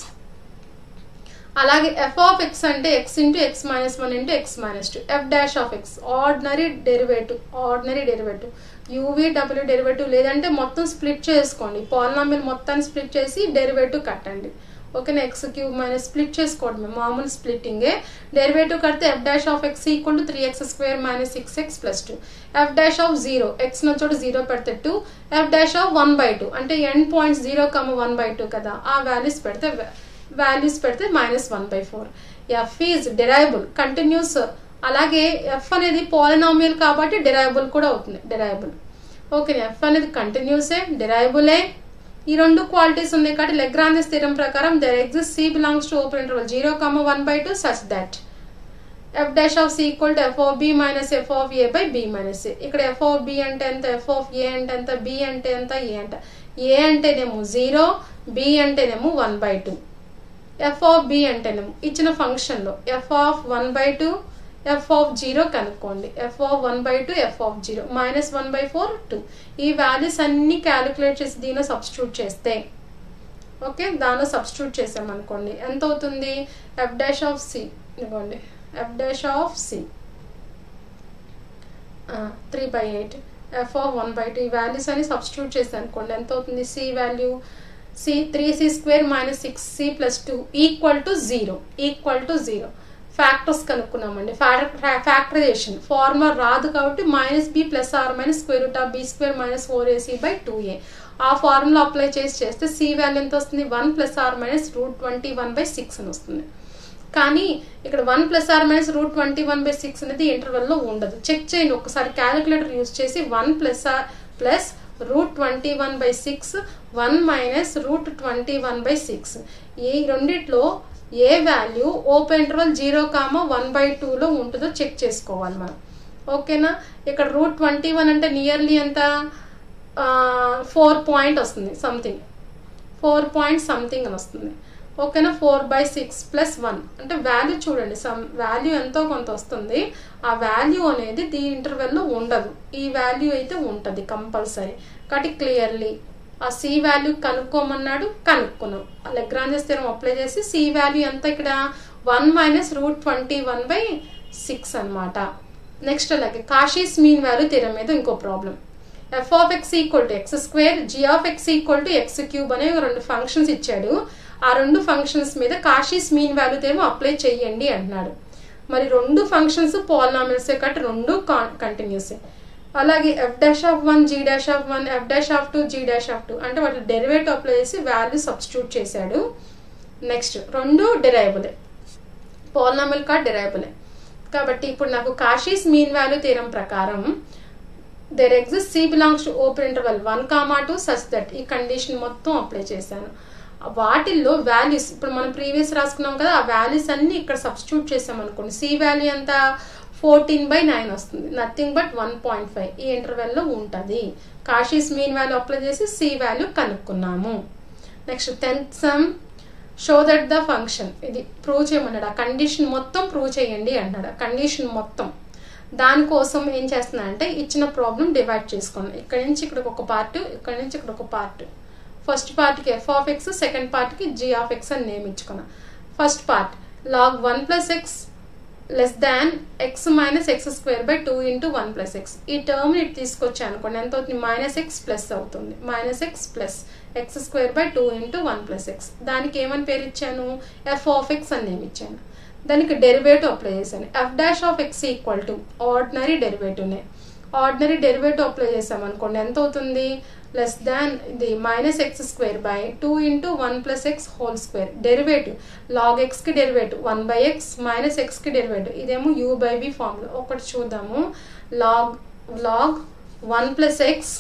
A: అలాగే ఎఫ్ ఆఫ్ ఎక్స్ అంటే x into x minus one into x minus two f dash of x ordinary derivative ordinary derivative uv డబ్ల్యూ డెరివేటివ్ లేదంటే మొత్తం స్ప్లిట్ చేసుకోండి పాలినామియల్ మొత్తాన్ని స్ప్లిట్ చేసి డెరివేటివ్ కట్టండి ఓకేనా ఎక్స్ క్యూబ్ మైనస్ స్ప్లిట్ చేసుకోవడమే మామూలు స్ప్లిట్టింగే డెరివేటివ్ కడితే f dash of x equal to three x square minus six x plus two f dash of zero x చోట జీరో పెడితే two f dash of one by two అంటే end points zero comma one by two కదా ఆ values పెడితే values పెడితే minus one by four f is derivable continuous అలాగే f అనేది polynomial కాబట్టి డెరైబుల్ కూడా అవుతుంది డెరైబుల్ ఓకే ఎఫ్ అనేది కంటిన్యూసే డెరైబులే ఈ రెండు క్వాలిటీస్ ఉన్నాయి కాబట్టి లెగ్రాంజ్ స్థిరం ప్రకారం there exist c belongs to open interval zero comma one by two such that f dash of c equal to f of b minus f of a by b minus a ఇక్కడ f of b అంటే ఎంత f of a అంటే ఎంత B అంటే ఎంత ఏ అంట a అంటేనేమో zero b అంటేనేమో one by two f of b అంటేనేమో ఇచ్చిన ఫంక్షన్లో f of one by two f of zero కనుక్కోండి f of one by two f of zero minus one by four two ఈ వాల్యూస్ అన్ని calculate చేసి దీనిలో substitute చేస్తే ఓకే దానిలో సబ్స్టిట్యూట్ చేసామనుకోండి ఎంత అవుతుంది ఎఫ్ డాష్ ఆఫ్ సి ఇదిగోండి f dash of c three by eight f of one by two ఈ వాల్యూస్ అని సబ్స్టిట్యూట్ చేసాను అనుకోండి ఎంత అవుతుంది c value c three c square minus six c plus two equal to zero equal to zero factors కనుక్కున్నామండి factorization formula రాదు కాబట్టి minus b plus or minus square root of b square minus four ac by two a ఆ formula apply చేసి చేస్తే c value ఎంత వస్తుంది one plus or minus root twenty one by six అని వస్తుంది కానీ ఇక్కడ one plus or minus root twenty one by six అనేది ఇంటర్వెల్లో ఉండదు చెక్ చేయండి ఒకసారి క్యాలిక్యులేటర్ యూజ్ చేసి one plus or plus root twenty one by six one minus root twenty one by six ఈ రెండిట్లో ఏ value open interval zero comma one by టూలో ఉంటుందో చెక్ చేసుకోవాలి మనం ఓకేనా ఇక్కడ రూట్ ట్వంటీ వన్ అంటే నియర్లీ ఎంత ఫోర్ పాయింట్ వస్తుంది సంథింగ్ ఫోర్ పాయింట్ సంథింగ్ అని వస్తుంది ఓకేనా four by six plus one అంటే వాల్యూ చూడండి సమ్ వాల్యూ ఎంతో కొంత వస్తుంది ఆ వాల్యూ అనేది దీని ఇంటర్వెల్లో ఉండదు ఈ వాల్యూ అయితే ఉంటుంది కంపల్సరీ కాబట్టి క్లియర్లీ ఆ సి వాల్యూ కనుక్కోమన్నాడు కనుక్కున్నాం లెగ్రాంజెస్ స్థిరం అప్లై చేసి సి వాల్యూ ఎంత ఇక్కడ one minus root twenty one by six అనమాట నెక్స్ట్ అలాగే కాషీస్ మీన్ వాల్యూ స్థిరం మీద ఇంకో problem f of x equal to x square g of x equal to x cube అనే రెండు functions ఇచ్చాడు ఆ రెండు ఫంక్షన్స్ మీద కాషీస్ మీన్ వాల్యూ ఏమో అప్లై చేయండి అంటున్నాడు మరి రెండు ఫంక్షన్స్ పాలినామిల్సే కాబట్టి రెండు కంటిన్యూస్ అలాగే f dash of one g dash of one f dash of two g dash of two అంటే వాటి డెరివేటివ్ అప్లై చేసి వాల్యూ సబ్స్టిట్యూట్ చేశాడు నెక్స్ట్ రెండు డెరైబులే పాలినామిల్ కార్డ్ డెరైబులే కాబట్టి ఇప్పుడు నాకు కాషీస్ మీన్ వాల్యూ తీరం ప్రకారం there exist c belongs to open interval one comma two such that ఈ కండిషన్ మొత్తం అప్లై చేశాను వాటిల్లో వాల్యూస్ ఇప్పుడు మనం ప్రీవియస్ రాసుకున్నాం కదా ఆ వాల్యూస్ అన్ని ఇక్కడ సబ్స్టిట్యూట్ చేసాం అనుకోండి సి వాల్యూ ఎంత ఫోర్టీన్ బై నైన్ వస్తుంది nothing but one point five ఈ ఇంటర్వెల్లో ఉంటుంది కాషీస్ మీన్ వాల్యూ అప్లై చేసి సి వాల్యూ కనుక్కున్నాము next tenth sum show that the function ఇది ప్రూవ్ చేయమన్నాడు ఆ కండిషన్ మొత్తం ప్రూవ్ చేయండి అన్నాడు కండిషన్ మొత్తం దానికోసం ఏం చేస్తున్నా అంటే ఇచ్చిన ప్రాబ్లం డివైడ్ చేసుకోండి ఇక్కడ నుంచి ఇక్కడ ఒక పార్ట్ ఇక్కడ నుంచి ఇక్కడ ఒక పార్ట్ ఫస్ట్ పార్ట్కి ఎఫ్ ఆఫ్ ఎక్స్ సెకండ్ పార్ట్కి జీ ఆఫ్ ఎక్స్ అని నేమ్ ఇచ్చుకున్నా first part log one plus x less than x minus x square by two into one plus x ఈ టర్మ్ ఇటు తీసుకొచ్చి అనుకోండి ఎంత అవుతుంది మైనస్ ఎక్స్ ప్లస్ అవుతుంది minus x plus x square by two into one plus x దానికి ఏమని పేరు ఇచ్చాను ఎఫ్ ఆఫ్ ఎక్స్ అని నేమ్ ఇచ్చాను దానికి డెరివేటివ్ అప్లై చేశాను f dash of x equal to ordinary డెరివేటివ్నే ఆర్డినరీ డెరివేటివ్ అప్లై చేసాం అనుకోండి ఎంత అవుతుంది లెస్ దాన్ ఇది minus x square by two into one plus x whole square derivative log ఎక్స్కి derivative one by x minus ఎక్స్కి derivative ఇదేమో u by v formula ఒకటి చూద్దాము log log one plus x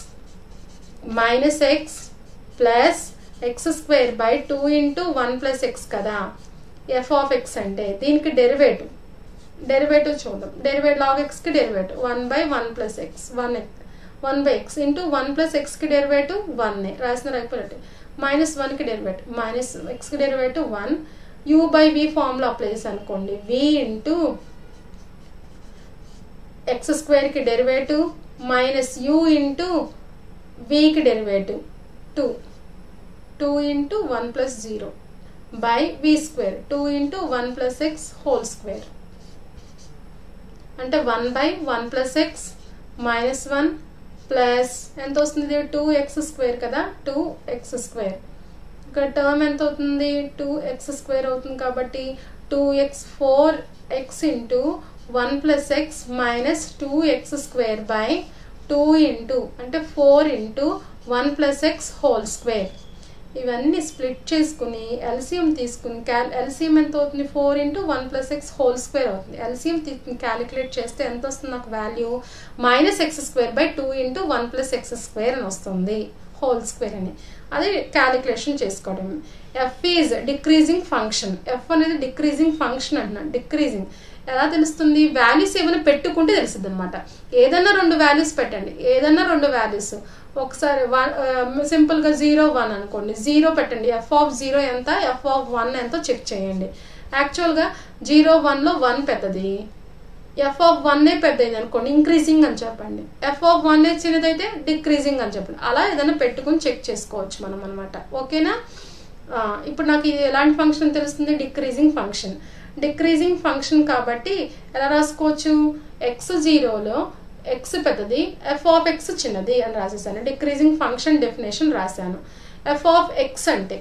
A: minus x plus x square by two into one plus x కదా f of x అంటే దీనికి derivative derivative చూద్దాం derivative log ఎక్స్కి derivative one by one plus x one x one by x into one plus ఎక్స్కి derivative one రాసిన అయిపోయినట్టు minus వన్కి derivative minus ఎక్స్కి derivative one u by v formula apply చేసి అనుకోండి వి ఇంటూ ఎక్స్ స్క్వేర్కి derivative minus u into వికి derivative two two into one plus zero by v square two into one plus x whole square అంటే one by one plus x minus one plus ఎంత వస్తుంది two x square కదా two x square ఇక్కడ term ఎంత అవుతుంది two x square అవుతుంది కాబట్టి two x four x into one plus x minus two x square by two into అంటే four into one plus x whole square ఇవన్నీ split చేసుకుని LCM తీసుకుని క్యాల్ ఎల్సిఎం ఎంత అవుతుంది four into one plus x whole square అవుతుంది LCM తీసుకుని calculate చేస్తే ఎంత వస్తుంది నాకు value minus x square by two into one plus x square అని వస్తుంది హోల్ స్క్వేర్ అని అది క్యాలిక్యులేషన్ చేసుకోవడం f is decreasing function f అనేది డిక్రీజింగ్ ఫంక్షన్ అంటున్నాను డిక్రీజింగ్ ఎలా తెలుస్తుంది వాల్యూస్ ఏమైనా పెట్టుకుంటే తెలుస్తుంది అనమాట ఏదన్నా రెండు వాల్యూస్ పెట్టండి ఏదన్నా రెండు వాల్యూస్ ఒకసారి వన్ సింపుల్గా జీరో వన్ అనుకోండి జీరో పెట్టండి ఎఫ్ ఆఫ్ జీరో ఎంత ఎఫ్ ఆఫ్ వన్ ఎంతో చెక్ చేయండి యాక్చువల్గా జీరో వన్లో వన్ పెద్దది ఎఫ్ ఆఫ్ వన్నే పెద్దది అనుకోండి ఇంక్రీజింగ్ అని చెప్పండి ఎఫ్ ఆఫ్ వన్ చిన్నదైతే డిక్రీజింగ్ అని చెప్పండి అలా ఏదైనా పెట్టుకుని చెక్ చేసుకోవచ్చు మనం అనమాట ఓకేనా ఆ, ఇప్పుడు నాకు ఇది ఎలాంటి ఫంక్షన్ తెలుస్తుంది డిక్రీజింగ్ ఫంక్షన్ డిక్రీజింగ్ ఫంక్షన్ కాబట్టి ఎలా రాసుకోవచ్చు ఎక్స్ జీరోలో ఎక్స్ పెద్దది ఎఫ్ ఆఫ్ ఎక్స్ చిన్నది అని రాసేసాను డిక్రీజింగ్ ఫంక్షన్ డెఫినేషన్ రాశాను ఎఫ్ ఆఫ్ ఎక్స్ అంటే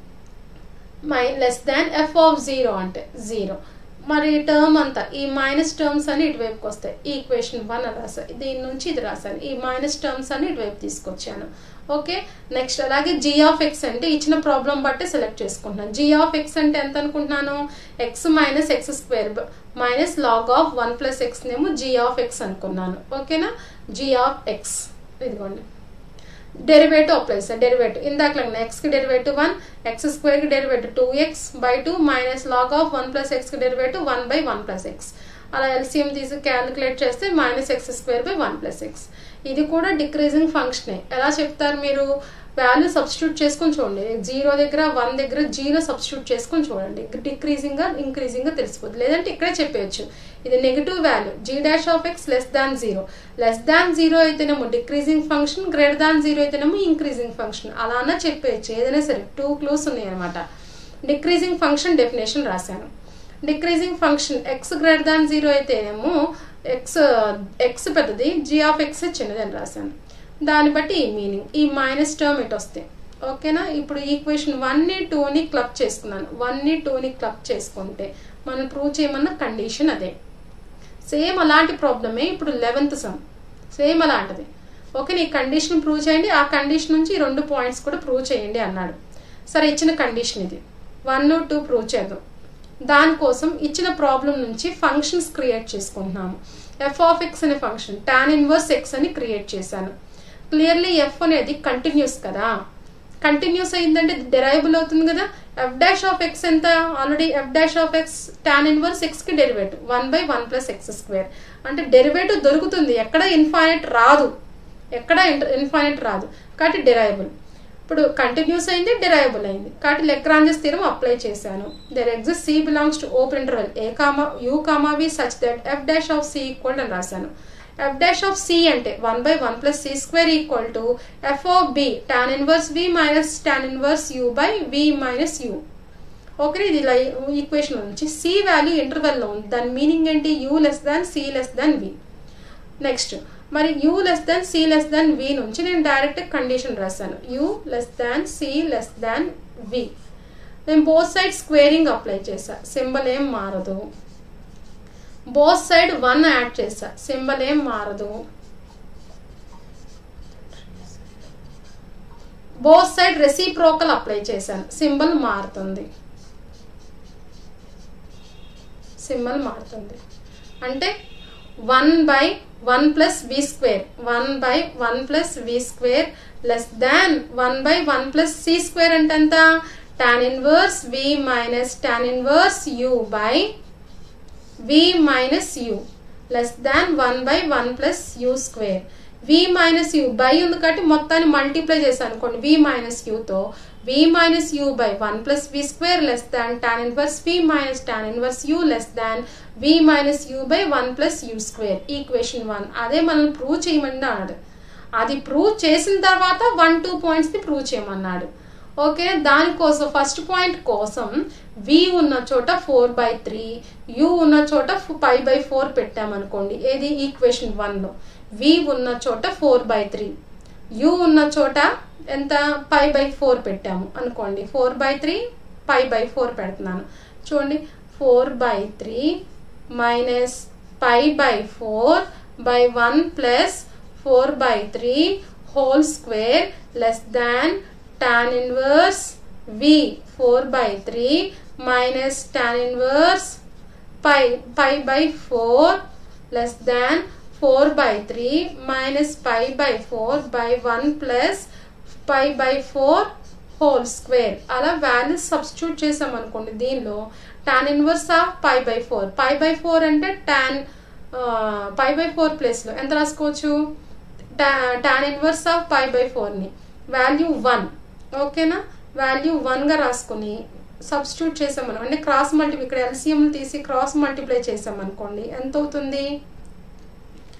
A: మై less than f of zero అంటే జీరో మరి టర్మ్ అంతా ఈ మైనస్ టర్మ్స్ అని ఇటువైపుకి వస్తాయి ఈ ఈక్వేషన్ వన్ అని రాశాను దీని నుంచి ఇది రాశాను ఈ మైనస్ టర్మ్స్ అని ఇటువైపు తీసుకొచ్చాను ఓకే నెక్స్ట్ అలాగే జీ ఆఫ్ ఎక్స్ అంటే ఇచ్చిన ప్రాబ్లం బట్టి సెలెక్ట్ చేసుకుంటున్నాను జీ ఆఫ్ ఎక్స్ అంటే ఎంత అనుకుంటున్నాను x minus x square minus log of one plus x నేమో జీ ఆఫ్ ఎక్స్ అనుకున్నాను ఓకేనా జీ ఆఫ్ ఎక్స్ ఇదిగోండి డెరివేటివ్ అప్లై చేస్తాను డెరివేటివ్ ఇందాక ఎక్స్కి డెరివేటివ్ వన్ ఎక్స్ స్క్వేర్కి derivative two x by two minus log of one plus ఎక్స్కి derivative one by one plus x అలా ఎల్సిఎం తీసి క్యాలిక్యులేట్ చేస్తే minus x square by one plus x ఇది కూడా డిక్రీజింగ్ ఫంక్షనే ఎలా చెప్తారు మీరు వాల్యూ సబ్స్టిట్యూట్ చేసుకొని చూడండి జీరో దగ్గర వన్ దగ్గర జీరో సబ్స్టిట్యూట్ చేసుకొని చూడండి డిక్రీజింగ్ గా ఇంక్రీజింగ్ గా తెలిసిపోతుంది లేదంటే ఇక్కడే చెప్పేయచ్చు ఇది negative value g dash of x less than zero less than zero అయితేనేమో decreasing function greater than zero అయితేనేమో ఇంక్రీజింగ్ ఫంక్షన్ అలా అన్నా చెప్పేయచ్చు ఏదైనా సరే టూ క్లూస్ ఉన్నాయి అనమాట డిక్రీజింగ్ ఫంక్షన్ డెఫినేషన్ రాశాను decreasing function x greater than zero అయితేనేమో ఎక్స్ ఎక్స్ పెద్దది జీ ఆఫ్ ఎక్స్ చిన్నది అని రాశాను దాన్ని బట్టి ఈ మీనింగ్ ఈ మైనస్ టర్మ్ ఇటు వస్తాయి ఓకేనా ఇప్పుడు ఈక్వేషన్ వన్ని టూని క్లబ్ చేసుకున్నాను వన్ని టూని క్లబ్ చేసుకుంటే మనం ప్రూవ్ చేయమన్న కండిషన్ అదే సేమ్ అలాంటి ప్రాబ్లమే ఇప్పుడు లెవెన్త్ సమ్ సేమ్ అలాంటిది ఓకే ఈ కండిషన్ ప్రూవ్ చేయండి ఆ కండిషన్ నుంచి ఈ రెండు పాయింట్స్ కూడా ప్రూవ్ చేయండి అన్నాడు సరే ఇచ్చిన కండిషన్ ఇది వన్ టూ ప్రూవ్ చేద్దాం దానికోసం ఇచ్చిన ప్రాబ్లం నుంచి ఫంక్షన్స్ క్రియేట్ చేసుకుంటున్నాము ఎఫ్ ఆఫ్ ఎక్స్ అనే ఫంక్షన్ టాన్ ఇన్వర్స్ ఎక్స్ అని క్రియేట్ చేశాను క్లియర్లీ ఎఫ్ అనేది కంటిన్యూస్ కదా కంటిన్యూస్ అయిందంటే డెరైబుల్ అవుతుంది కదా ఎఫ్ డాష్ ఆఫ్ ఎక్స్ ఎంత already f dash of x tan inverse x కి derivative one by one plus x square అంటే డెరివేటివ్ దొరుకుతుంది ఎక్కడ ఇన్ఫైనైట్ రాదు ఎక్కడ ఇన్ఫైనైట్ రాదు కాబట్టి డెరైబుల్ ఇప్పుడు కంటిన్యూస్ అయింది డెరైబుల్ అయింది కాబట్టి లెక్రాంజెస్ థీరం అప్లై చేశాను there exist c belongs to open interval a comma u comma v such that f dash of c equal అని రాశాను ఎఫ్ డాష్ ఆఫ్ సి అంటే one by one plus C square equal to f of b tan inverse we minus tan inverse you by we minus u okay ఇది ఇలా equation నుంచి C value ఇంటర్వెల్లో ఉంది దాని meaning ఏంటి u less than c less than v next మరి u less than c less than v నుంచి నేను direct condition రాశాను u less than c less than v నేను బోత్ సైడ్ స్క్వేరింగ్ అప్లై చేశా symbol ఏం మారదు బోత్ సైడ్ వన్ యాడ్ చేశా symbol ఏం మారదు బోత్ సైడ్ రెసిప్రోకల్ అప్లై చేశాను సింబల్ మారుతుంది సింబల్ మారుతుంది అంటే one by one plus we square one by one plus we square less than one by one plus C square అంటే ఎంత tan inverse we minus tan inverse you by we minus U less than one by one plus U square V minus U by ఉంది కాబట్టి మొత్తాన్ని multiply చేశాను అనుకోండి V minus యూతో V minus U by one plus we square less than tan inverse we minus tan inverse U less than V minus U by one plus U square equation one అదే మనం prove చేయమన్నాడు అది prove చేసిన తర్వాత one two పాయింట్స్ని prove చేయమన్నాడు okay దానికోసం first point కోసం వి ఉన్న చోట ఫోర్ బై త్రీ యూ ఉన్న చోట ఫైవ్ బై ఫోర్ పెట్టామనుకోండి ఏది ఈక్వేషన్ వన్లో వి ఉన్న చోట ఫోర్ బై త్రీ యూ ఉన్న చోట ఎంత ఫైవ్ బై ఫోర్ పెట్టాము అనుకోండి four by three five by four పెడుతున్నాను చూడండి four by three minus five by four by one plus four by three whole square less than tan inverse V 4 by 3 minus tan inverse pi, pi by 4 less than 4 by 3 minus pi by 4 by 1 plus pi by 4 whole square అలా values substitute చేసాం అనుకోండి దీనిలో tan inverse of pi by four pi by four అంటే tan pi by four ప్లేస్లో ఎంత రాసుకోవచ్చు tan inverse of pi by ఫోర్ని value one ఓకేనా వాల్యూ వన్గా రాసుకుని సబ్స్టిట్యూట్ చేసామను అంటే క్రాస్ మల్టిప్లై ఇక్కడ ఎల్సిఎం తీసి క్రాస్ మల్టిప్లై చేసామనుకోండి ఎంత అవుతుంది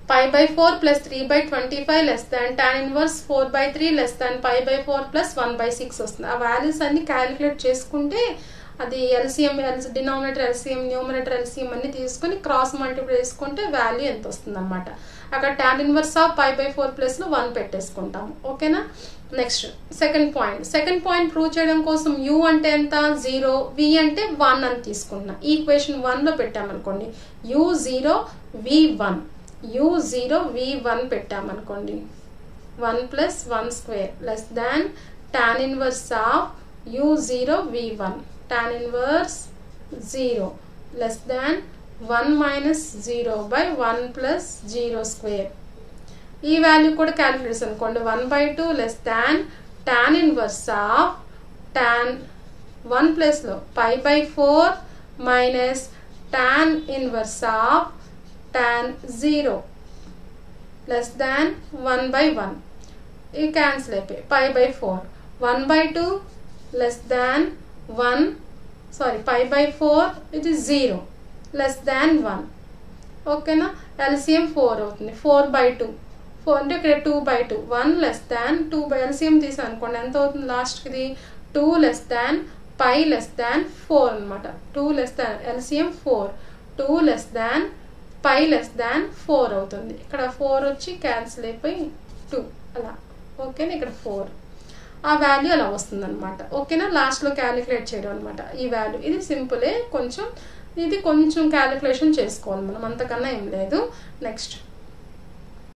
A: pi by four plus three by twenty five less than tan inverse four by three less than pi by four plus one by six వస్తుంది ఆ వాల్యూస్ అన్ని క్యాలిక్యులేట్ చేసుకుంటే అది LCM LC denominator LCM numerator LCM అన్ని తీసుకుని cross multiply చేసుకుంటే value ఎంత వస్తుంది అనమాట అక్కడ tan inverse of pi by four ప్లస్లో వన్ పెట్టేసుకుంటాము ఓకేనా next second point second point prove చేయడం కోసం యూ అంటే ఎంత జీరో వి అంటే వన్ అని తీసుకుంటున్నా ఈక్వేషన్ వన్లో పెట్టామనుకోండి U zero V one U zero V one పెట్టామనుకోండి one plus one square less than tan inverse of U zero V one tan inverse zero less than one minus zero by one plus zero square ఈ value కూడా calculates అనుకోండి one by two less than tan inverse of tan one ప్లస్లో pi by four minus tan inverse of tan zero less than one by one ఈ cancel అయిపోయి pi by four one by two less than one sorry pi by four ఇది zero less than one ఓకేనా LCM four అవుతుంది four by two four అంటే ఇక్కడ two by two one less than two by LCM తీసాను అనుకోండి ఎంత అవుతుంది లాస్ట్కి ఇది two less than pi less than four అనమాట two less than LCM four two less than pi less than four అవుతుంది ఇక్కడ ఫోర్ వచ్చి క్యాన్సిల్ అయిపోయి టూ అలా ఓకేనా ఇక్కడ ఫోర్ ఆ వాల్యూ అలా వస్తుంది అనమాట ఓకేనా లాస్ట్లో క్యాలిక్యులేట్ చేయడం అనమాట ఈ వాల్యూ ఇది సింపులే కొంచెం ఇది కొంచెం క్యాలిక్యులేషన్ చేసుకోవాలి మనం అంతకన్నా ఏం లేదు నెక్స్ట్